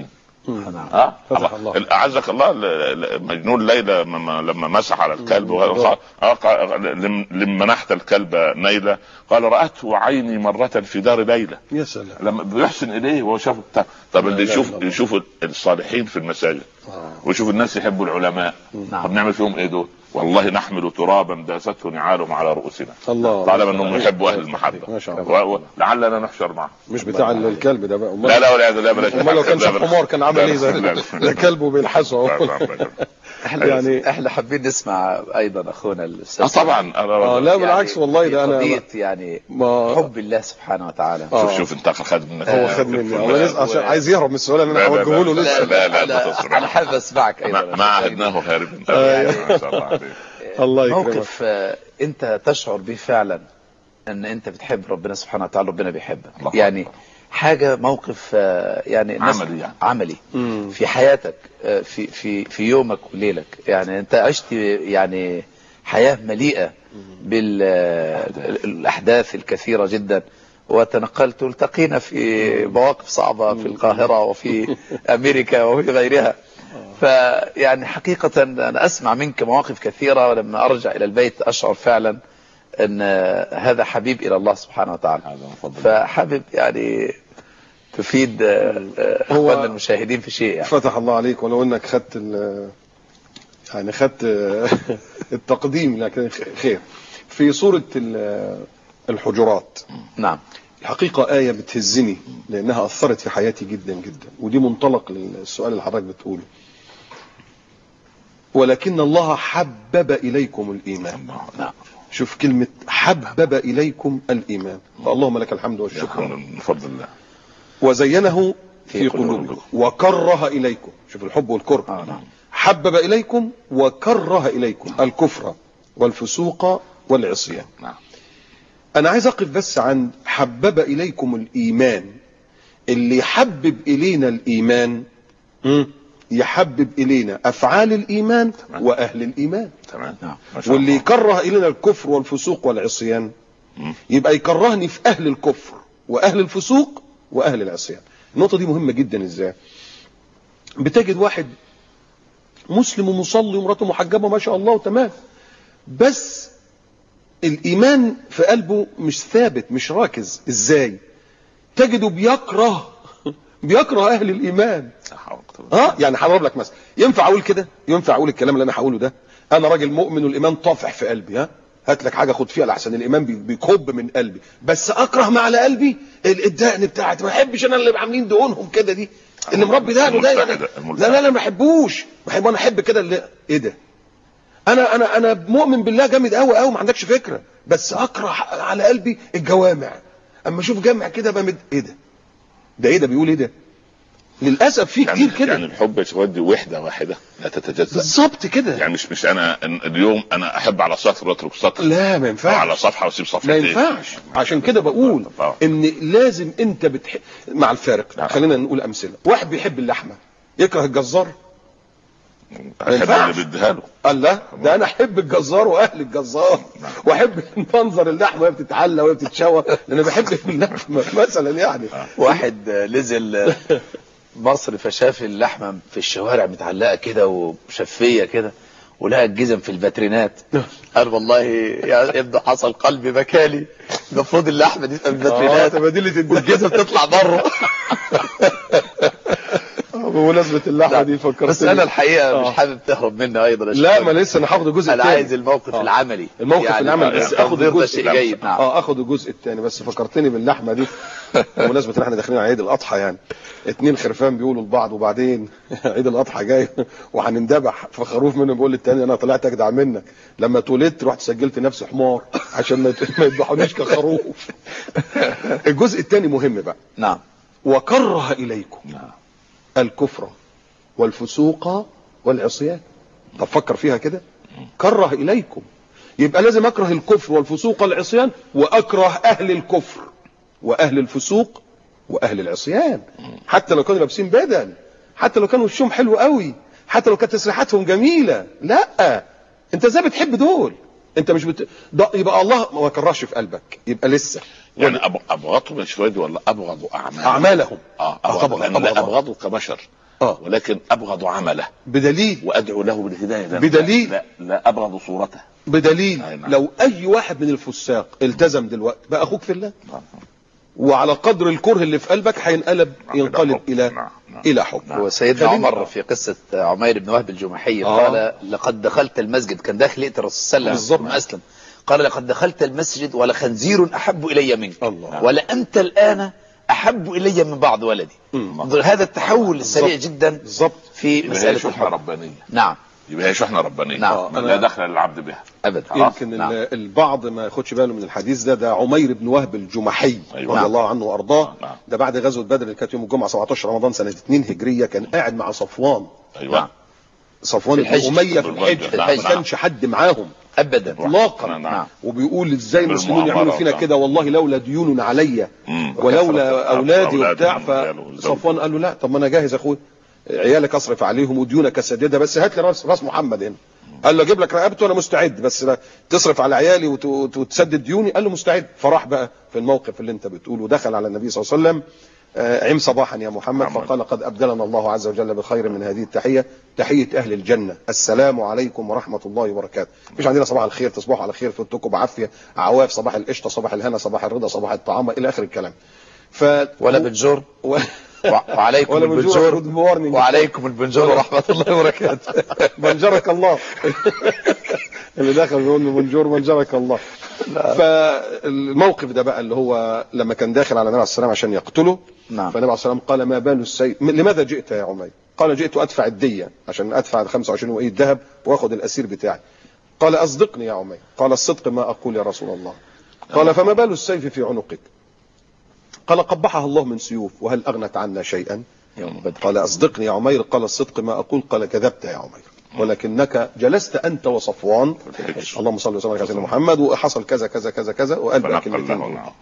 نعم اه فتح الله. الله. اعزك الله ل- ل- مجنون ليلى لما لما مسح على الكلب وغيره آه، قال- لم- لما منحت الكلب نيلى قال راته عيني مره في دار ليلى يا سلام لما بيحسن اليه وهو شاف بتاع طب اللي لا يشوف إله إلا الله. يشوف الصالحين في المساجد آه. ويشوف الناس يحبوا العلماء نعم. طب نعمل فيهم ايه دول؟ والله نحمل ترابا داسته نعالهم على رؤوسنا الله طالما انهم يحبوا اهل المحبه ما شاء الله و- و- لعلنا نحشر معهم مش بتاع الكلب ده بقى أمال- لا لا والعياذ بالله بلاش امال لو كان لا، شاف بلاش. حمار كان عمل لا، ايه لا، ده لا، ده كلبه بيلحسه لا، اهو لا، لا. احنا يعني- يعني احنا حابين نسمع ايضا اخونا الاستاذ اه طبعا اه لا بالعكس والله ده انا قضية يعني ما حب الله سبحانه وتعالى آه. شوف شوف انت خد منك هو خد مني الله يسأل عشان عايز يهرب من السؤال اللي انا لا، لا، هوجهه له لا، لسه لا، لا، انا تصبر. انا حابب اسمعك ايضا ما ما عهدناه هاربا أيوة. ما شاء الله عليك. الله يكرمك موقف آه، انت تشعر به فعلا ان انت بتحب ربنا سبحانه وتعالى ربنا بيحبك الله يعني أكبر. حاجه موقف آه، يعني الناس- عملي يعني. عملي مم. في حياتك آه، في في في يومك وليلك يعني انت عشت يعني حياه مليئه بالاحداث الكثيره جدا وتنقلت التقينا في مواقف صعبه في القاهره وفي امريكا وفي غيرها فيعني حقيقة أنا أسمع منك مواقف كثيرة ولما أرجع إلى البيت أشعر فعلا أن هذا حبيب إلى الله سبحانه وتعالى هذا من فضل الله. فحابب يعني تفيد آه، آه، هو- أخواننا المشاهدين في شيء يعني فتح الله عليك ولو انك خدت ال- يعني خدت التقديم لكن خير في سورة ال- الحجرات نعم الحقيقة آية بتهزني لأنها أثرت في حياتي جدا جدا ودي منطلق للسؤال اللي حضرتك بتقوله ولكن الله حبب إليكم الإيمان نعم شوف كلمة حبب إليكم الإيمان فاللهم لك الحمد والشكر من فضل الله وزينه في في قلوبكم قلوبكم. وكره إليكم شوف الحب والكره آه نعم حبب إليكم وكره إليكم الكفر والفسوق والعصيان نعم أنا عايز أقف بس عن حبب إليكم الإيمان اللي يحبب إلينا الإيمان مم، يحبب إلينا أفعال الإيمان تمام. وأهل الإيمان تمام نعم. ما شاء واللي الله. يكره إلينا الكفر والفسوق والعصيان مم. يبقى يكرهني في أهل الكفر وأهل الفسوق وأهل العصيان النقطة دي مهمة جدا إزاي بتجد واحد مسلم ومصلي ومراته محجبة ما شاء الله تمام بس الإيمان في قلبه مش ثابت مش راكز إزاي تجده بيكره بيكره أهل الإيمان لا حول ولا قوة اه يعني هضرب لك مثلا ينفع اقول كده ينفع اقول الكلام اللي انا هقوله ده انا راجل مؤمن والايمان طافح في قلبي ها هات لك حاجه خد فيها لحسن الايمان بي- بيكب من قلبي بس اكره ما على قلبي ال- الدقن بتاعتي ما بحبش انا اللي عاملين دقونهم كده دي اللي مربي دقنه ده الملتحدة، يعني- لا الملتحدة. لا لا ما بحبوش بحب انا احب كده اللي ايه ده انا انا انا مؤمن بالله جامد قوي قوي ما عندكش فكره بس اكره على قلبي الجوامع اما اشوف جامع كده بمد ايه ده ده ايه ده بيقول ايه ده للاسف في يعني كتير كده يعني الحب يا شباب دي وحده واحده لا تتجزا بالظبط كده يعني مش مش انا اليوم انا احب على سطر واترك سطر لا ما او ينفعش على صفحه واسيب ما صفحتين ينفعش عشان كده بقول آه. ان لازم انت بتحب مع الفارق نعم. خلينا نقول امثله واحد بيحب اللحمه يكره الجزار احب ينفعش. اللي بديها له قال لا ده انا احب الجزار واهل الجزار واحب منظر اللحمه وهي بتتعلى وهي بتتشوى لان انا بحب اللحمه مثلا يعني واحد آه، نزل آه، مصر فشاف اللحمة في الشوارع متعلقة كده ومشفية كده ولقى الجزم في الباترينات قال والله يا ابني حصل قلبي بكالي المفروض اللحمة دي تبقى في اه الباترينات تبادله الدم والجزم تطلع بره بمناسبه اللحمه دي فكرت بس انا الحقيقة آه. مش حابب تهرب مني ايضا يا لا شباب. ما لسه انا هاخد الجزء انا الثاني عايز الموقف آه. العملي الموقف يعني العملي بس اخد التنظير ده الجزء شيء جيد نعم اه اخد الجزء الثاني بس فكرتني باللحمه دي بمناسبه ان احنا داخلين على عيد الاضحى يعني اتنين خرفان بيقولوا لبعض وبعدين عيد الاضحى جاي وهنندبح فخروف منهم بيقول للتاني انا طلعت اجدع منك لما اتولدت رحت سجلت نفسي حمار عشان ما يت- ما يذبحونيش كخروف الجزء الثاني مهم بقى نعم وكره اليكم نعم. الكفر والفسوق والعصيان طب فكر فيها كده كره اليكم يبقى لازم اكره الكفر والفسوق والعصيان واكره اهل الكفر واهل الفسوق واهل العصيان حتى لو كانوا لابسين بدل حتى لو كانوا وشهم حلو قوي حتى لو كانت تسريحاتهم جميله لا انت ازاي بتحب دول انت مش بت... ده يبقى الله ما كرهش في قلبك يبقى لسه يعني أب- ابغضهم يا شويدي ولا ابغض اعمالهم اعمالهم اه آه، ابغض طبعا، لان طبعا. لا ابغضه كبشر آه. ولكن ابغض عمله بدليل وادعو له بالهدايه لا بدليل. لا, لا ابغض صورته بدليل أي نعم. لو اي واحد من الفساق التزم دلوقتي بقى اخوك في الله نعم. وعلى قدر الكره اللي في قلبك هينقلب نعم. ينقلب نعم. الى نعم. نعم. الى حب وسيدنا خلينا- عمر في قصة عمير بن وهب الجمحي آه. قال لقد دخلت المسجد كان داخل يقتل الرسول صلى الله عليه بالظبط. وسلم أسلم قال لقد دخلت المسجد ولخنزير أحب إلي منك الله. ولا أنت الآن أحب إلي من بعض ولدي مم. انظر هذا التحول السريع بالظبط. جدا بالظبط في يبقى هي مسألة شحنه الحب ربانيه نعم يبقى هي شحنه ربانيه نعم. من لا دخل للعبد بها أبدا يمكن نعم. ال- البعض ما ياخدش باله من الحديث ده ده عمير بن وهب الجمحي أيوة. رضي نعم. الله عنه وارضاه نعم. ده بعد غزوه بدر اللي كانت يوم الجمعه 17 رمضان سنه 2 هجريه كان قاعد مع صفوان ايوه نعم. صفوان في الحج. بن اميه في في الحج الحج. ما نعم. كانش حد معاهم أبدا اطلاقا نعم. نعم. وبيقول ازاي المسلمين بالمعامرة يعملوا فينا وبتاع. كده والله لولا ديون عليا مم. ولولا وكثرة اولادي أولاد وبتاع وعيال وزوج. فصفوان قال له لا طب ما انا جاهز يا اخويا عيالك اصرف عليهم وديونك اسددها بس هات لي راس راس محمد هنا قال له اجيب لك رقبته انا مستعد بس لا تصرف على عيالي وت- وت- وتسدد ديوني قال له مستعد فراح بقى في الموقف اللي انت بتقوله ودخل على النبي صلى الله عليه وسلم آه، عم صباحا يا محمد محمد. فقال قد ابدلنا الله عز وجل بخير من هذه التحيه تحيه اهل الجنه السلام عليكم ورحمه الله وبركاته مش عندنا صباح الخير تصبحوا على خير فوتكم بعافيه عواف صباح القشطه صباح الهنا صباح الرضا صباح الطعام الى اخر الكلام ف ولا بالجور و... وعليكم ولا بالجور، البنجور good morning. وعليكم البنجور ورحمة الله وبركاته منجرك الله اللي دخل بيقول له بونجور منجرك الله فالموقف ده بقى اللي هو لما كان داخل على النبي عليه السلام عشان يقتله نعم. فالنبي عليه السلام قال ما بال السيف لماذا جئت يا عمير قال جئت ادفع الدية عشان ادفع 25 وقية ذهب واخد الاسير بتاعي قال اصدقني يا عمير قال الصدق ما اقول يا رسول الله قال فما بال السيف في عنقك قال قبحها الله من سيوف وهل اغنت عنا شيئا يوم بدر قال أصدقني يا عمير قال الصدق ما أقول قال كذبت يا عمير ولكنك جلست أنت وصفوان الحج. اللهم صل وسلم على سيدنا محمد وحصل كذا كذا كذا كذا وقال بقى فنقل كلمتين له دول. نعم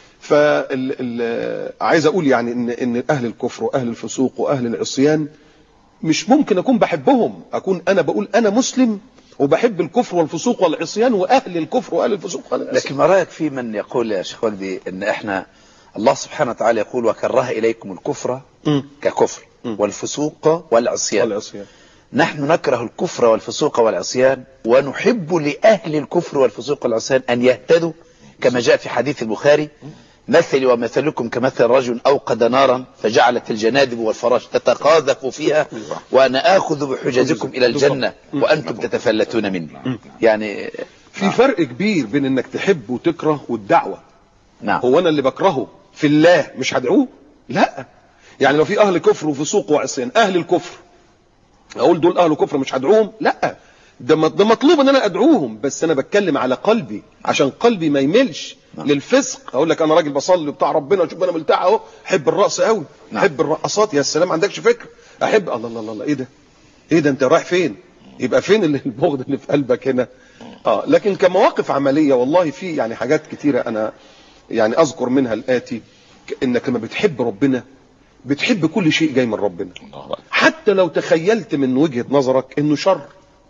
فال ال- عايز أقول يعني إن إن أهل الكفر وأهل الفسوق وأهل العصيان مش ممكن أكون بحبهم أكون أنا بقول أنا مسلم وبحب الكفر والفسوق والعصيان وأهل الكفر وأهل الفسوق وأهل العصيان لكن ما رأيك في من يقول يا شيخ وجدي ان احنا الله سبحانه وتعالى يقول وكره اليكم الكفر مم. ككفر مم. والفسوق والعصيان والعصيان نحن نكره الكفر والفسوق والعصيان ونحب لأهل الكفر والفسوق والعصيان أن يهتدوا كما جاء في حديث البخاري مثلي ومثلكم كمثل رجل أوقد نارا فجعلت الجنادب والفراش تتقاذف فيها وأنا آخذ بحجزكم إلى الجنة وأنتم تتفلتون مني يعني في فرق كبير بين إنك تحب وتكره والدعوة نعم هو انا اللي بكرهه في الله مش هدعوه لا يعني لو في اهل كفر وفسوق وعصيان اهل الكفر اقول دول اهل كفر مش هدعوهم لا ده م- ده مطلوب ان انا ادعوهم بس انا بتكلم على قلبي عشان قلبي ما يملش للفسق اقول لك انا راجل بصلي بتاع ربنا شوف انا ملتع اهو احب الرقص قوي نعم. احب الرقصات يا سلام ما عندكش فكره احب الله الله الله, الله ايه ده ايه ده انت رايح فين يبقى فين اللي- البغض اللي في قلبك هنا اه لكن كمواقف عمليه والله في يعني حاجات كتيره انا يعني اذكر منها الاتي ك- انك لما بتحب ربنا بتحب كل شيء جاي من ربنا الله أكبر. حتى لو تخيلت من وجهة نظرك انه شر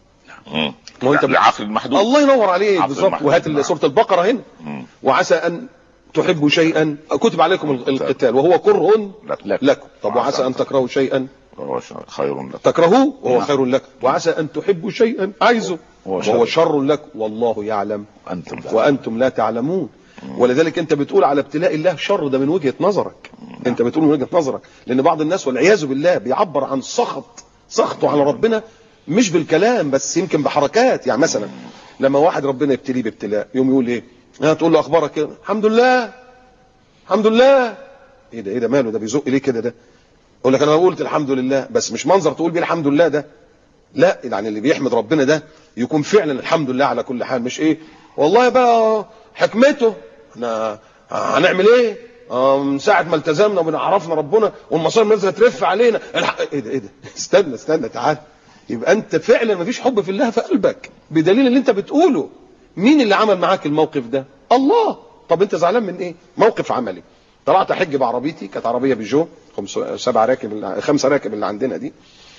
مم. ما هو أنت بت- العقل المحدود الله ينور عليك عقل بالظبط المحدود. وهات نعم. سورة البقرة هنا مم. وعسى ان تحبوا شيئا كتب عليكم ال- القتال وهو كره لك. لكم طب وعسى ان تكرهوا شيئا وهو خير لك تكرهوه وهو نعم. خير لكم وعسى ان تحبوا شيئا عايزه وهو شر. وهو شر لكم والله يعلم أنتم وانتم لا تعلمون ولذلك انت بتقول على ابتلاء الله شر ده من وجهة نظرك انت بتقول من وجهة نظرك لان بعض الناس والعياذ بالله بيعبر عن سخط سخطه على ربنا مش بالكلام بس يمكن بحركات يعني مثلا لما واحد ربنا يبتليه بابتلاء يوم يقول ايه ها تقول له اخبارك كده الحمد لله الحمد لله ايه ده ايه ده ماله ده بيزق ليه كده ده يقول لك انا قلت الحمد لله بس مش منظر تقول بيه الحمد لله ده لا يعني اللي بيحمد ربنا ده يكون فعلا الحمد لله على كل حال مش ايه والله بقى حكمته احنا هنعمل ايه آه، من ساعة ما التزمنا ومن عرفنا ربنا والمصائب نازله ترف علينا الح... ايه ده ايه ده استنى استنى تعال يبقى انت فعلا ما فيش حب في الله في قلبك بدليل اللي انت بتقوله مين اللي عمل معاك الموقف ده الله طب انت زعلان من ايه موقف عملي طلعت احج بعربيتي كانت عربيه بيجو خمس سبع راكب اللي- خمسه راكب اللي عندنا دي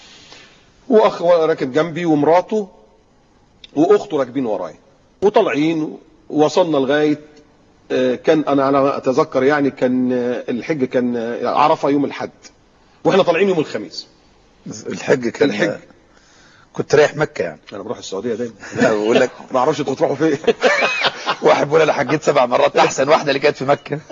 واخ راكب جنبي ومراته واخته راكبين ورايا وطالعين وصلنا لغايه آه، كان انا على ما اتذكر يعني كان آه، الحج كان آه، عرفه يوم الاحد واحنا طالعين يوم الخميس الحج كان الحج. كنت رايح مكة يعني انا بروح السعوديه دايما لا بقول لك ما اعرفش انتوا بتروحوا فين واحد بيقول انا حجيت سبع مرات احسن واحدة اللي كانت في مكة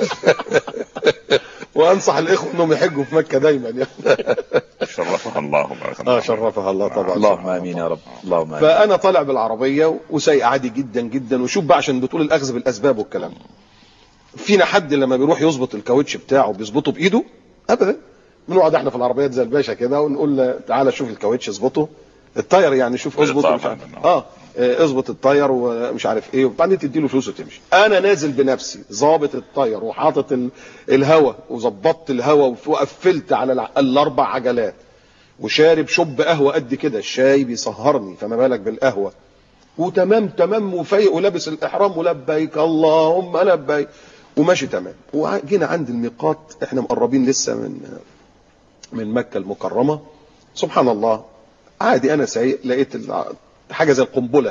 وانصح الاخوه انهم يحجوا في مكه دايما يعني شرفها الله وبارك اه شرفها الله طبعا اللهم امين يا رب اللهم امين فانا طالع بالعربيه وسايق عادي جدا جدا وشوف بقى عشان بتقول الاخذ بالاسباب والكلام فينا حد لما بيروح يظبط الكاوتش بتاعه بيظبطه بايده ابدا بنقعد احنا في العربيات زي الباشا كده ونقول له تعالى شوف الكاوتش اظبطه التاير يعني شوف اظبط طبعاً. ومش عارف اه آه، اظبط التاير ومش عارف ايه وبعدين تديله فلوس وتمشي انا نازل بنفسي ظابط التاير وحاطط ال- الهوا وظبطت الهوا وقفلت على الع- الاربع عجلات وشارب شب قهوه قد كده الشاي بيسهرني فما بالك بالقهوه وتمام تمام وفايق ولابس الاحرام ولبيك اللهم لبيك وماشي تمام وجينا عند الميقات احنا مقربين لسه من من مكه المكرمه سبحان الله عادي انا سايق لقيت الع- حاجه زي القنبله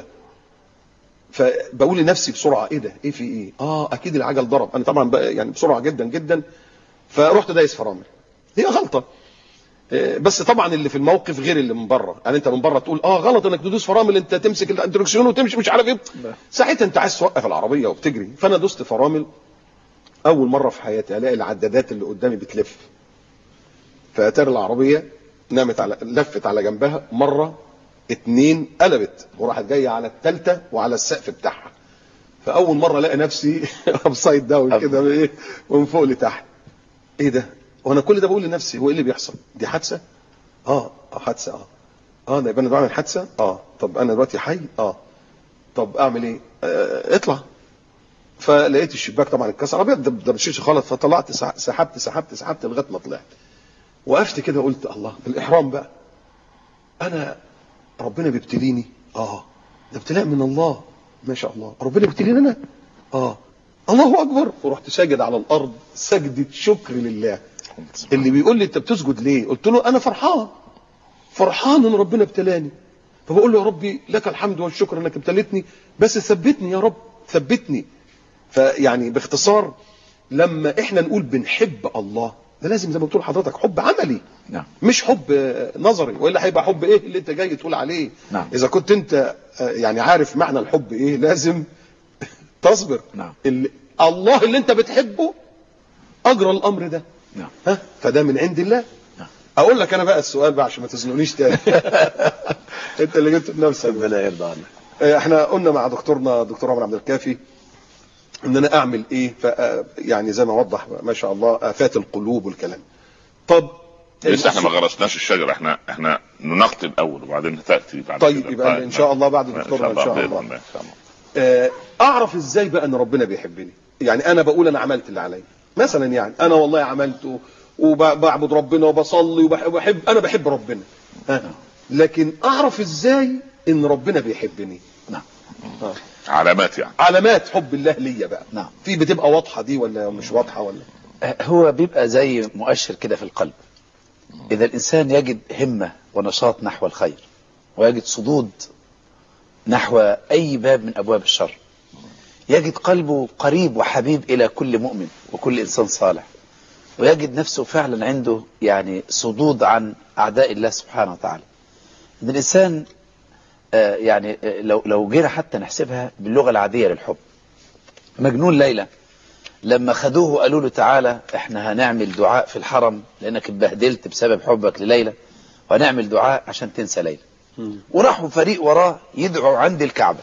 فبقول لنفسي بسرعه ايه ده ايه في ايه اه اكيد العجل ضرب انا طبعا بقى يعني بسرعه جدا جدا فرحت دايس فرامل هي غلطه إيه، بس طبعا اللي في الموقف غير اللي من بره يعني انت من بره تقول اه غلط انك تدوس فرامل انت تمسك الانتركسيون وتمشي مش عارف ايه ساعتها انت عايز توقف العربيه وبتجري فانا دوست فرامل اول مره في حياتي الاقي العدادات اللي قدامي بتلف فاتار العربيه نامت على لفت على جنبها مره اتنين قلبت وراحت جايه على الثالثه وعلى السقف بتاعها فاول مره الاقي نفسي ابسايد داون كده ايه من فوق لتحت ايه ده وانا كل ده بقول لنفسي هو ايه اللي بيحصل دي حادثه اه اه حادثه اه اه ده يبقى انا بعمل حادثه اه طب انا دلوقتي حي اه طب اعمل ايه آه اطلع فلقيت الشباك طبعا اتكسر ابيض ده ده مشيش خالص فطلعت سح- سحبت سحبت سحبت لغايه ما طلعت وقفت كده قلت الله الاحرام بقى انا ربنا بيبتليني اه ده ابتلاء من الله ما شاء الله ربنا بيبتليني انا اه الله اكبر ورحت ساجد على الارض سجدة شكر لله اللي بيقول لي انت بتسجد ليه قلت له انا فرحان فرحان ان ربنا ابتلاني فبقول له يا ربي لك الحمد والشكر انك ابتليتني بس ثبتني يا رب ثبتني فيعني باختصار لما احنا نقول بنحب الله ده لازم زي ما بتقول حضرتك حب عملي نعم مش حب آه، نظري والا هيبقى حب ايه اللي انت جاي تقول عليه نعم. اذا كنت انت آه، يعني عارف معنى الحب ايه لازم تصبر نعم. اللي الله اللي انت بتحبه اجرى الامر ده نعم ها فده من عند الله نعم. اقول لك انا بقى السؤال بقى عشان ما تزنقنيش تاني انت اللي جبت بنفسك ربنا يرضى عنك آه، احنا قلنا مع دكتورنا دكتور عمر عبد الكافي ان انا اعمل ايه ف يعني زي ما وضح ما شاء الله افات القلوب والكلام طب لسه احنا ما غرسناش الشجره احنا احنا ننقي الاول وبعدين تاتي بعد طيب كده. يبقى ان شاء الله بعد ان دكتورنا شاء ان الله شاء بإذن الله ان شاء الله آه، اعرف ازاي بقى ان ربنا بيحبني يعني انا بقول انا عملت اللي عليا مثلا يعني انا والله عملت وبعبد ربنا وبصلي وبحب وبحب انا بحب ربنا ها. لكن اعرف ازاي ان ربنا بيحبني نعم آه. علامات يعني علامات حب الله ليا بقى نعم. في بتبقى واضحه دي ولا مش واضحه ولا هو بيبقى زي مؤشر كده في القلب إذا الإنسان يجد همة ونشاط نحو الخير ويجد صدود نحو أي باب من أبواب الشر يجد قلبه قريب وحبيب إلى كل مؤمن وكل إنسان صالح ويجد نفسه فعلا عنده يعني صدود عن أعداء الله سبحانه وتعالى إن الإنسان آه، يعني آه، لو لو جينا حتى نحسبها باللغة العادية للحب مجنون ليلى لما خدوه وقالوا له تعالى احنا هنعمل دعاء في الحرم لانك اتبهدلت بسبب حبك لليلى وهنعمل دعاء عشان تنسى ليلى وراحوا فريق وراه يدعوا عند الكعبة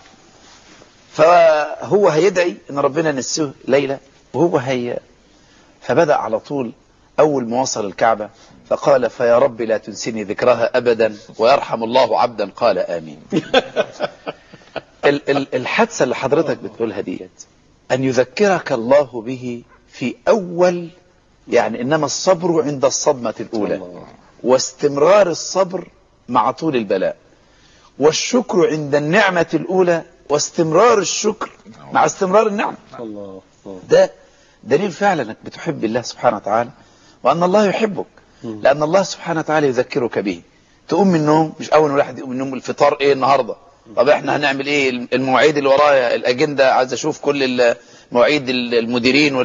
فهو هيدعي ان ربنا نسيه ليلى وهو هي فبدأ على طول اول ما وصل الكعبة فقال فيا رب لا تنسني ذكرها ابدا ويرحم الله عبدا قال امين ال- ال- الحادثة اللي حضرتك بتقولها ديت أن يذكرك الله به في أول يعني إنما الصبر عند الصدمة الأولى واستمرار الصبر مع طول البلاء والشكر عند النعمة الأولى واستمرار الشكر مع استمرار النعمة الله ده دليل فعلا انك بتحب الله سبحانه وتعالى وان الله يحبك لان الله سبحانه وتعالى يذكرك به تقوم من النوم مش اول ما الواحد يقوم من النوم الفطار ايه النهارده طب احنا هنعمل ايه المواعيد اللي ورايا الاجنده عايز اشوف كل المواعيد المديرين وال...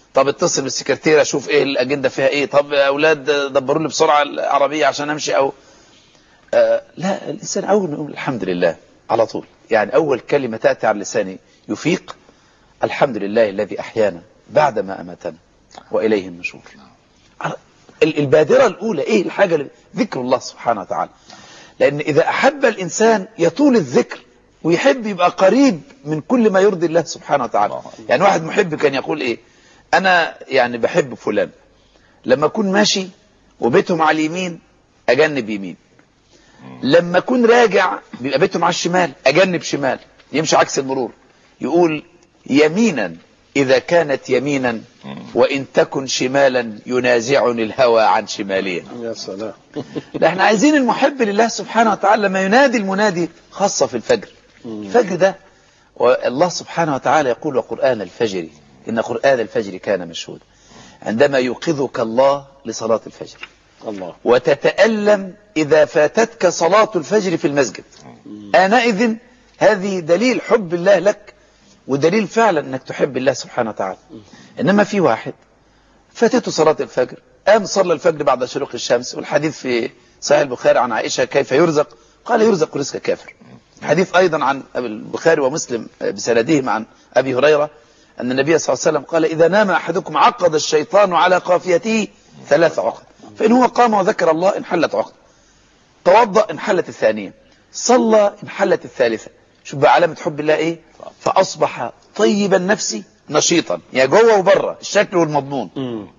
طب اتصل بالسكرتيره اشوف ايه الاجنده فيها ايه طب يا اولاد دبروا لي بسرعه العربيه عشان امشي او آه لا الانسان اول ما يقول الحمد لله على طول يعني اول كلمه تاتي على لساني يفيق الحمد لله الذي احيانا بعدما اماتنا واليه النشور على- ال- البادره الاولى ايه الحاجه اللي- ذكر الله سبحانه وتعالى لان اذا احب الانسان يطول الذكر ويحب يبقى قريب من كل ما يرضي الله سبحانه وتعالى يعني واحد محب كان يقول ايه انا يعني بحب فلان لما اكون ماشي وبيتهم على اليمين اجنب يمين لما اكون راجع بيبقى بيتهم على الشمال اجنب شمال يمشي عكس المرور يقول يمينا اذا كانت يمينا وان تكن شمالا ينازعني الهوى عن شماليا يا سلام لا احنا عايزين المحب لله سبحانه وتعالى لما ينادي المنادي خاصة في الفجر الفجر ده والله سبحانه وتعالى يقول وقرآن الفجر إن قرآن الفجر كان مشهودا عندما يوقظك الله لصلاة الفجر الله وتتألم إذا فاتتك صلاة الفجر في المسجد آنئذ هذه دليل حب الله لك ودليل فعلا أنك تحب الله سبحانه وتعالى إنما في واحد فاتته صلاة الفجر قام صلى الفجر بعد شروق الشمس والحديث في صحيح البخاري عن عائشة كيف يرزق قال يرزق رزق كافر حديث أيضا عن أبي البخاري ومسلم بسندهم عن أبي هريرة أن النبي صلى الله عليه وسلم قال إذا نام أحدكم عقد الشيطان على قافيته ثلاث عقد فإن هو قام وذكر الله انحلت عقد توضأ انحلت الثانية صلى انحلت الثالثة شوف بقى علامة حب الله ايه فأصبح طيب النفس نشيطا يا جوه وبره الشكل والمضمون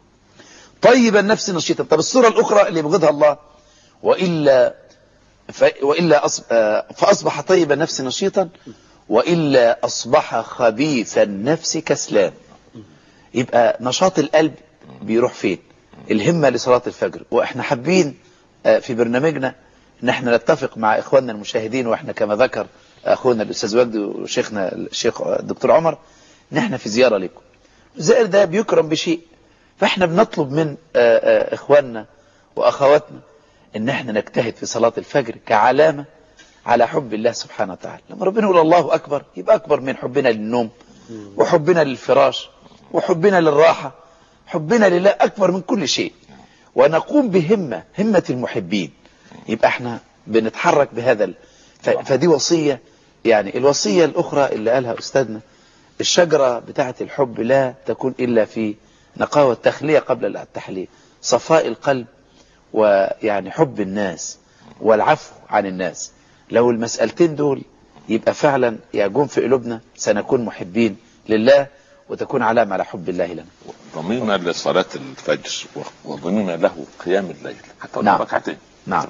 طيب النفس نشيطا طب الصورة الأخرى اللي يبغضها الله وإلا ف... وإلا أص... آه، فأصبح طيب النفس نشيطا وإلا أصبح خبيث النفس كسلان يبقى نشاط القلب بيروح فين الهمة لصلاة الفجر وإحنا حابين آه، في برنامجنا ان احنا نتفق مع اخواننا المشاهدين واحنا كما ذكر اخونا الاستاذ وجدي وشيخنا الشيخ الدكتور عمر ان احنا في زيارة لكم الزائر ده بيكرم بشيء فاحنا بنطلب من آه، آه، اخواننا واخواتنا ان احنا نجتهد في صلاة الفجر كعلامة على حب الله سبحانه وتعالى لما ربنا يقول الله اكبر يبقى اكبر من حبنا للنوم وحبنا للفراش وحبنا للراحة حبنا لله اكبر من كل شيء ونقوم بهمة همة المحبين يبقى احنا بنتحرك بهذا ال... ف... فدي وصية يعني الوصية الأخرى اللي قالها أستاذنا الشجرة بتاعة الحب لا تكون إلا في نقاوة التخلية قبل التحلية صفاء القلب ويعني حب الناس والعفو عن الناس لو المسألتين دول يبقى فعلا يجون في قلوبنا سنكون محبين لله وتكون علامة على حب الله لنا ضمينا لصلاة الفجر وضمينا له قيام الليل حتى نعم. نعم. ركعتين نعم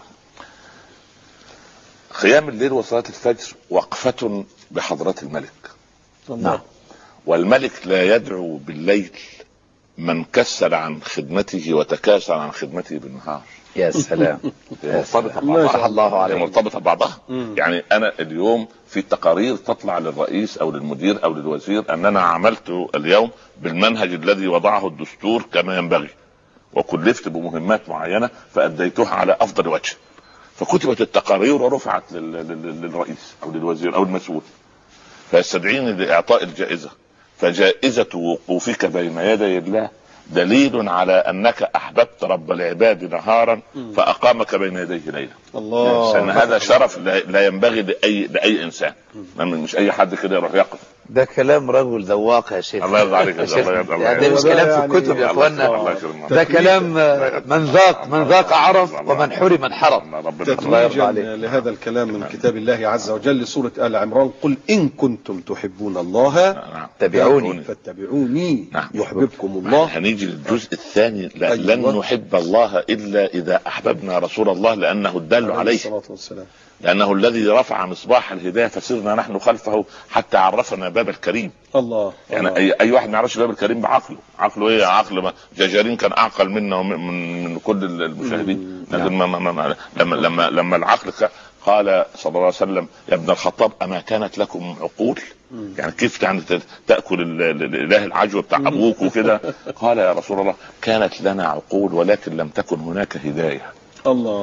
قيام الليل وصلاة الفجر وقفة بحضرة الملك نعم والملك لا يدعو بالليل من كسل عن خدمته وتكاسل عن خدمته بالنهار يا سلام هي مرتبطة ما شاء ببعضها الله هي عليك مرتبطة ببعضها يعني أنا اليوم في تقارير تطلع للرئيس أو للمدير أو للوزير أننا عملت اليوم بالمنهج الذي وضعه الدستور كما ينبغي وكلفت بمهمات معينة فأديتها على أفضل وجه فكتبت التقارير ورفعت لل- لل- للرئيس أو للوزير أو المسؤول فيستدعيني لإعطاء الجائزة فجائزة وقوفك بين يدي الله دليل على أنك أحببت رب العباد نهارا فأقامك بين يديه ليلا الله لأن هذا شرف لا لا ينبغي لأي لأي إنسان مش أي حد كده يروح يقف ده كلام رجل ذواق يا شيخ الله يرضى عليك يا يا شيخ. شيخ. الله يرضى الله يعني ده مش يرضى. كلام في يعني الكتب يا الله اخوانا الله يكرمك. ده كلام آه، من ذاق من ذاق عرف ومن حرم من حرم ربنا يرضى الله يرضى تتويجا عليك. لهذا الكلام من كتاب الله عز وجل سورة آل عمران قل إن كنتم تحبون الله نعم. تابعوني فاتبعوني نعم. يحببكم الله هنيجي للجزء الثاني لا أيوة. لن نحب الله الا اذا احببنا رسول الله لانه الدال عليه الصلاة والسلام لانه الذي رفع مصباح الهدايه فسرنا نحن خلفه حتى عرفنا باب الكريم الله يعني الله. اي اي واحد ما يعرفش باب الكريم بعقله عقله ايه عقل ما جاجارين كان اعقل منا ومن من, من كل المشاهدين لكن ما ما ما ما لما لما لما العقل ك- قال صلى الله عليه وسلم يا ابن الخطاب اما كانت لكم عقول يعني كيف يعني ت- تاكل ال- ال- الاله العجوه بتاع ابوك وكده قال يا رسول الله كانت لنا عقول ولكن لم تكن هناك هدايه الله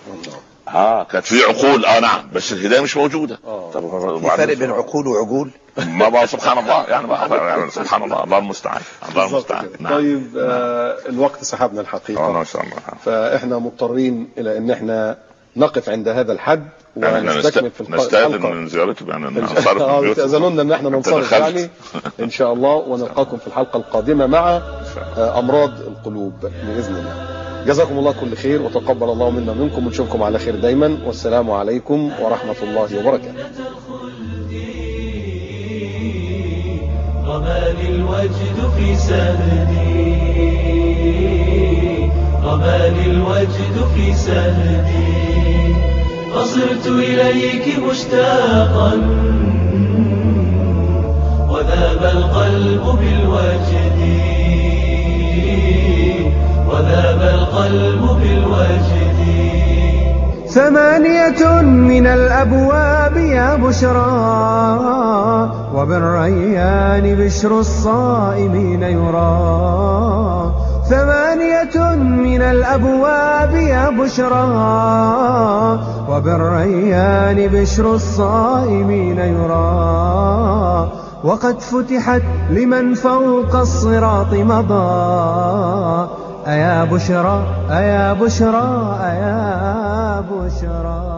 اه كانت في عقول اه نعم بس الهدايه مش موجوده آه. طب في وبعدين- فرق بين عقول وعجول ما بقى سبحان الله يعني, بقى يعني سبحان الله الله المستعان الله بالظبط المستعان كده. نعم طيب آه الوقت سحبنا آه، الحقيقه ما شاء الله فاحنا مضطرين الى ان احنا نقف عند هذا الحد يعني احنا ونستكمل في نست- الق- نستاذن الحلقه من زيارتكم يعني إن ننصرف شاء من الله بيوتنا. تأذنوا لنا ان احنا أنت ننصرف دخلت. يعني ان شاء الله ونلقاكم في الحلقه القادمه مع آه، امراض القلوب باذن الله جزاكم الله كل خير وتقبل الله منا منكم ونشوفكم على خير دايما والسلام عليكم ورحمه الله وبركاته رماني الوجد في سهدي رماني الوجد في سهدي فصرت إليك مشتاقا وذاب القلب بالوجد وذاب القلب بالوجد ثمانية من الأبواب يا بشرى وبالريان بشر الصائمين يرى ثمانية من الأبواب يا بشرى وبالريان بشر الصائمين يرى وقد فتحت لمن فوق الصراط مضى أيا بشرى أيا بشرى أيا بشرى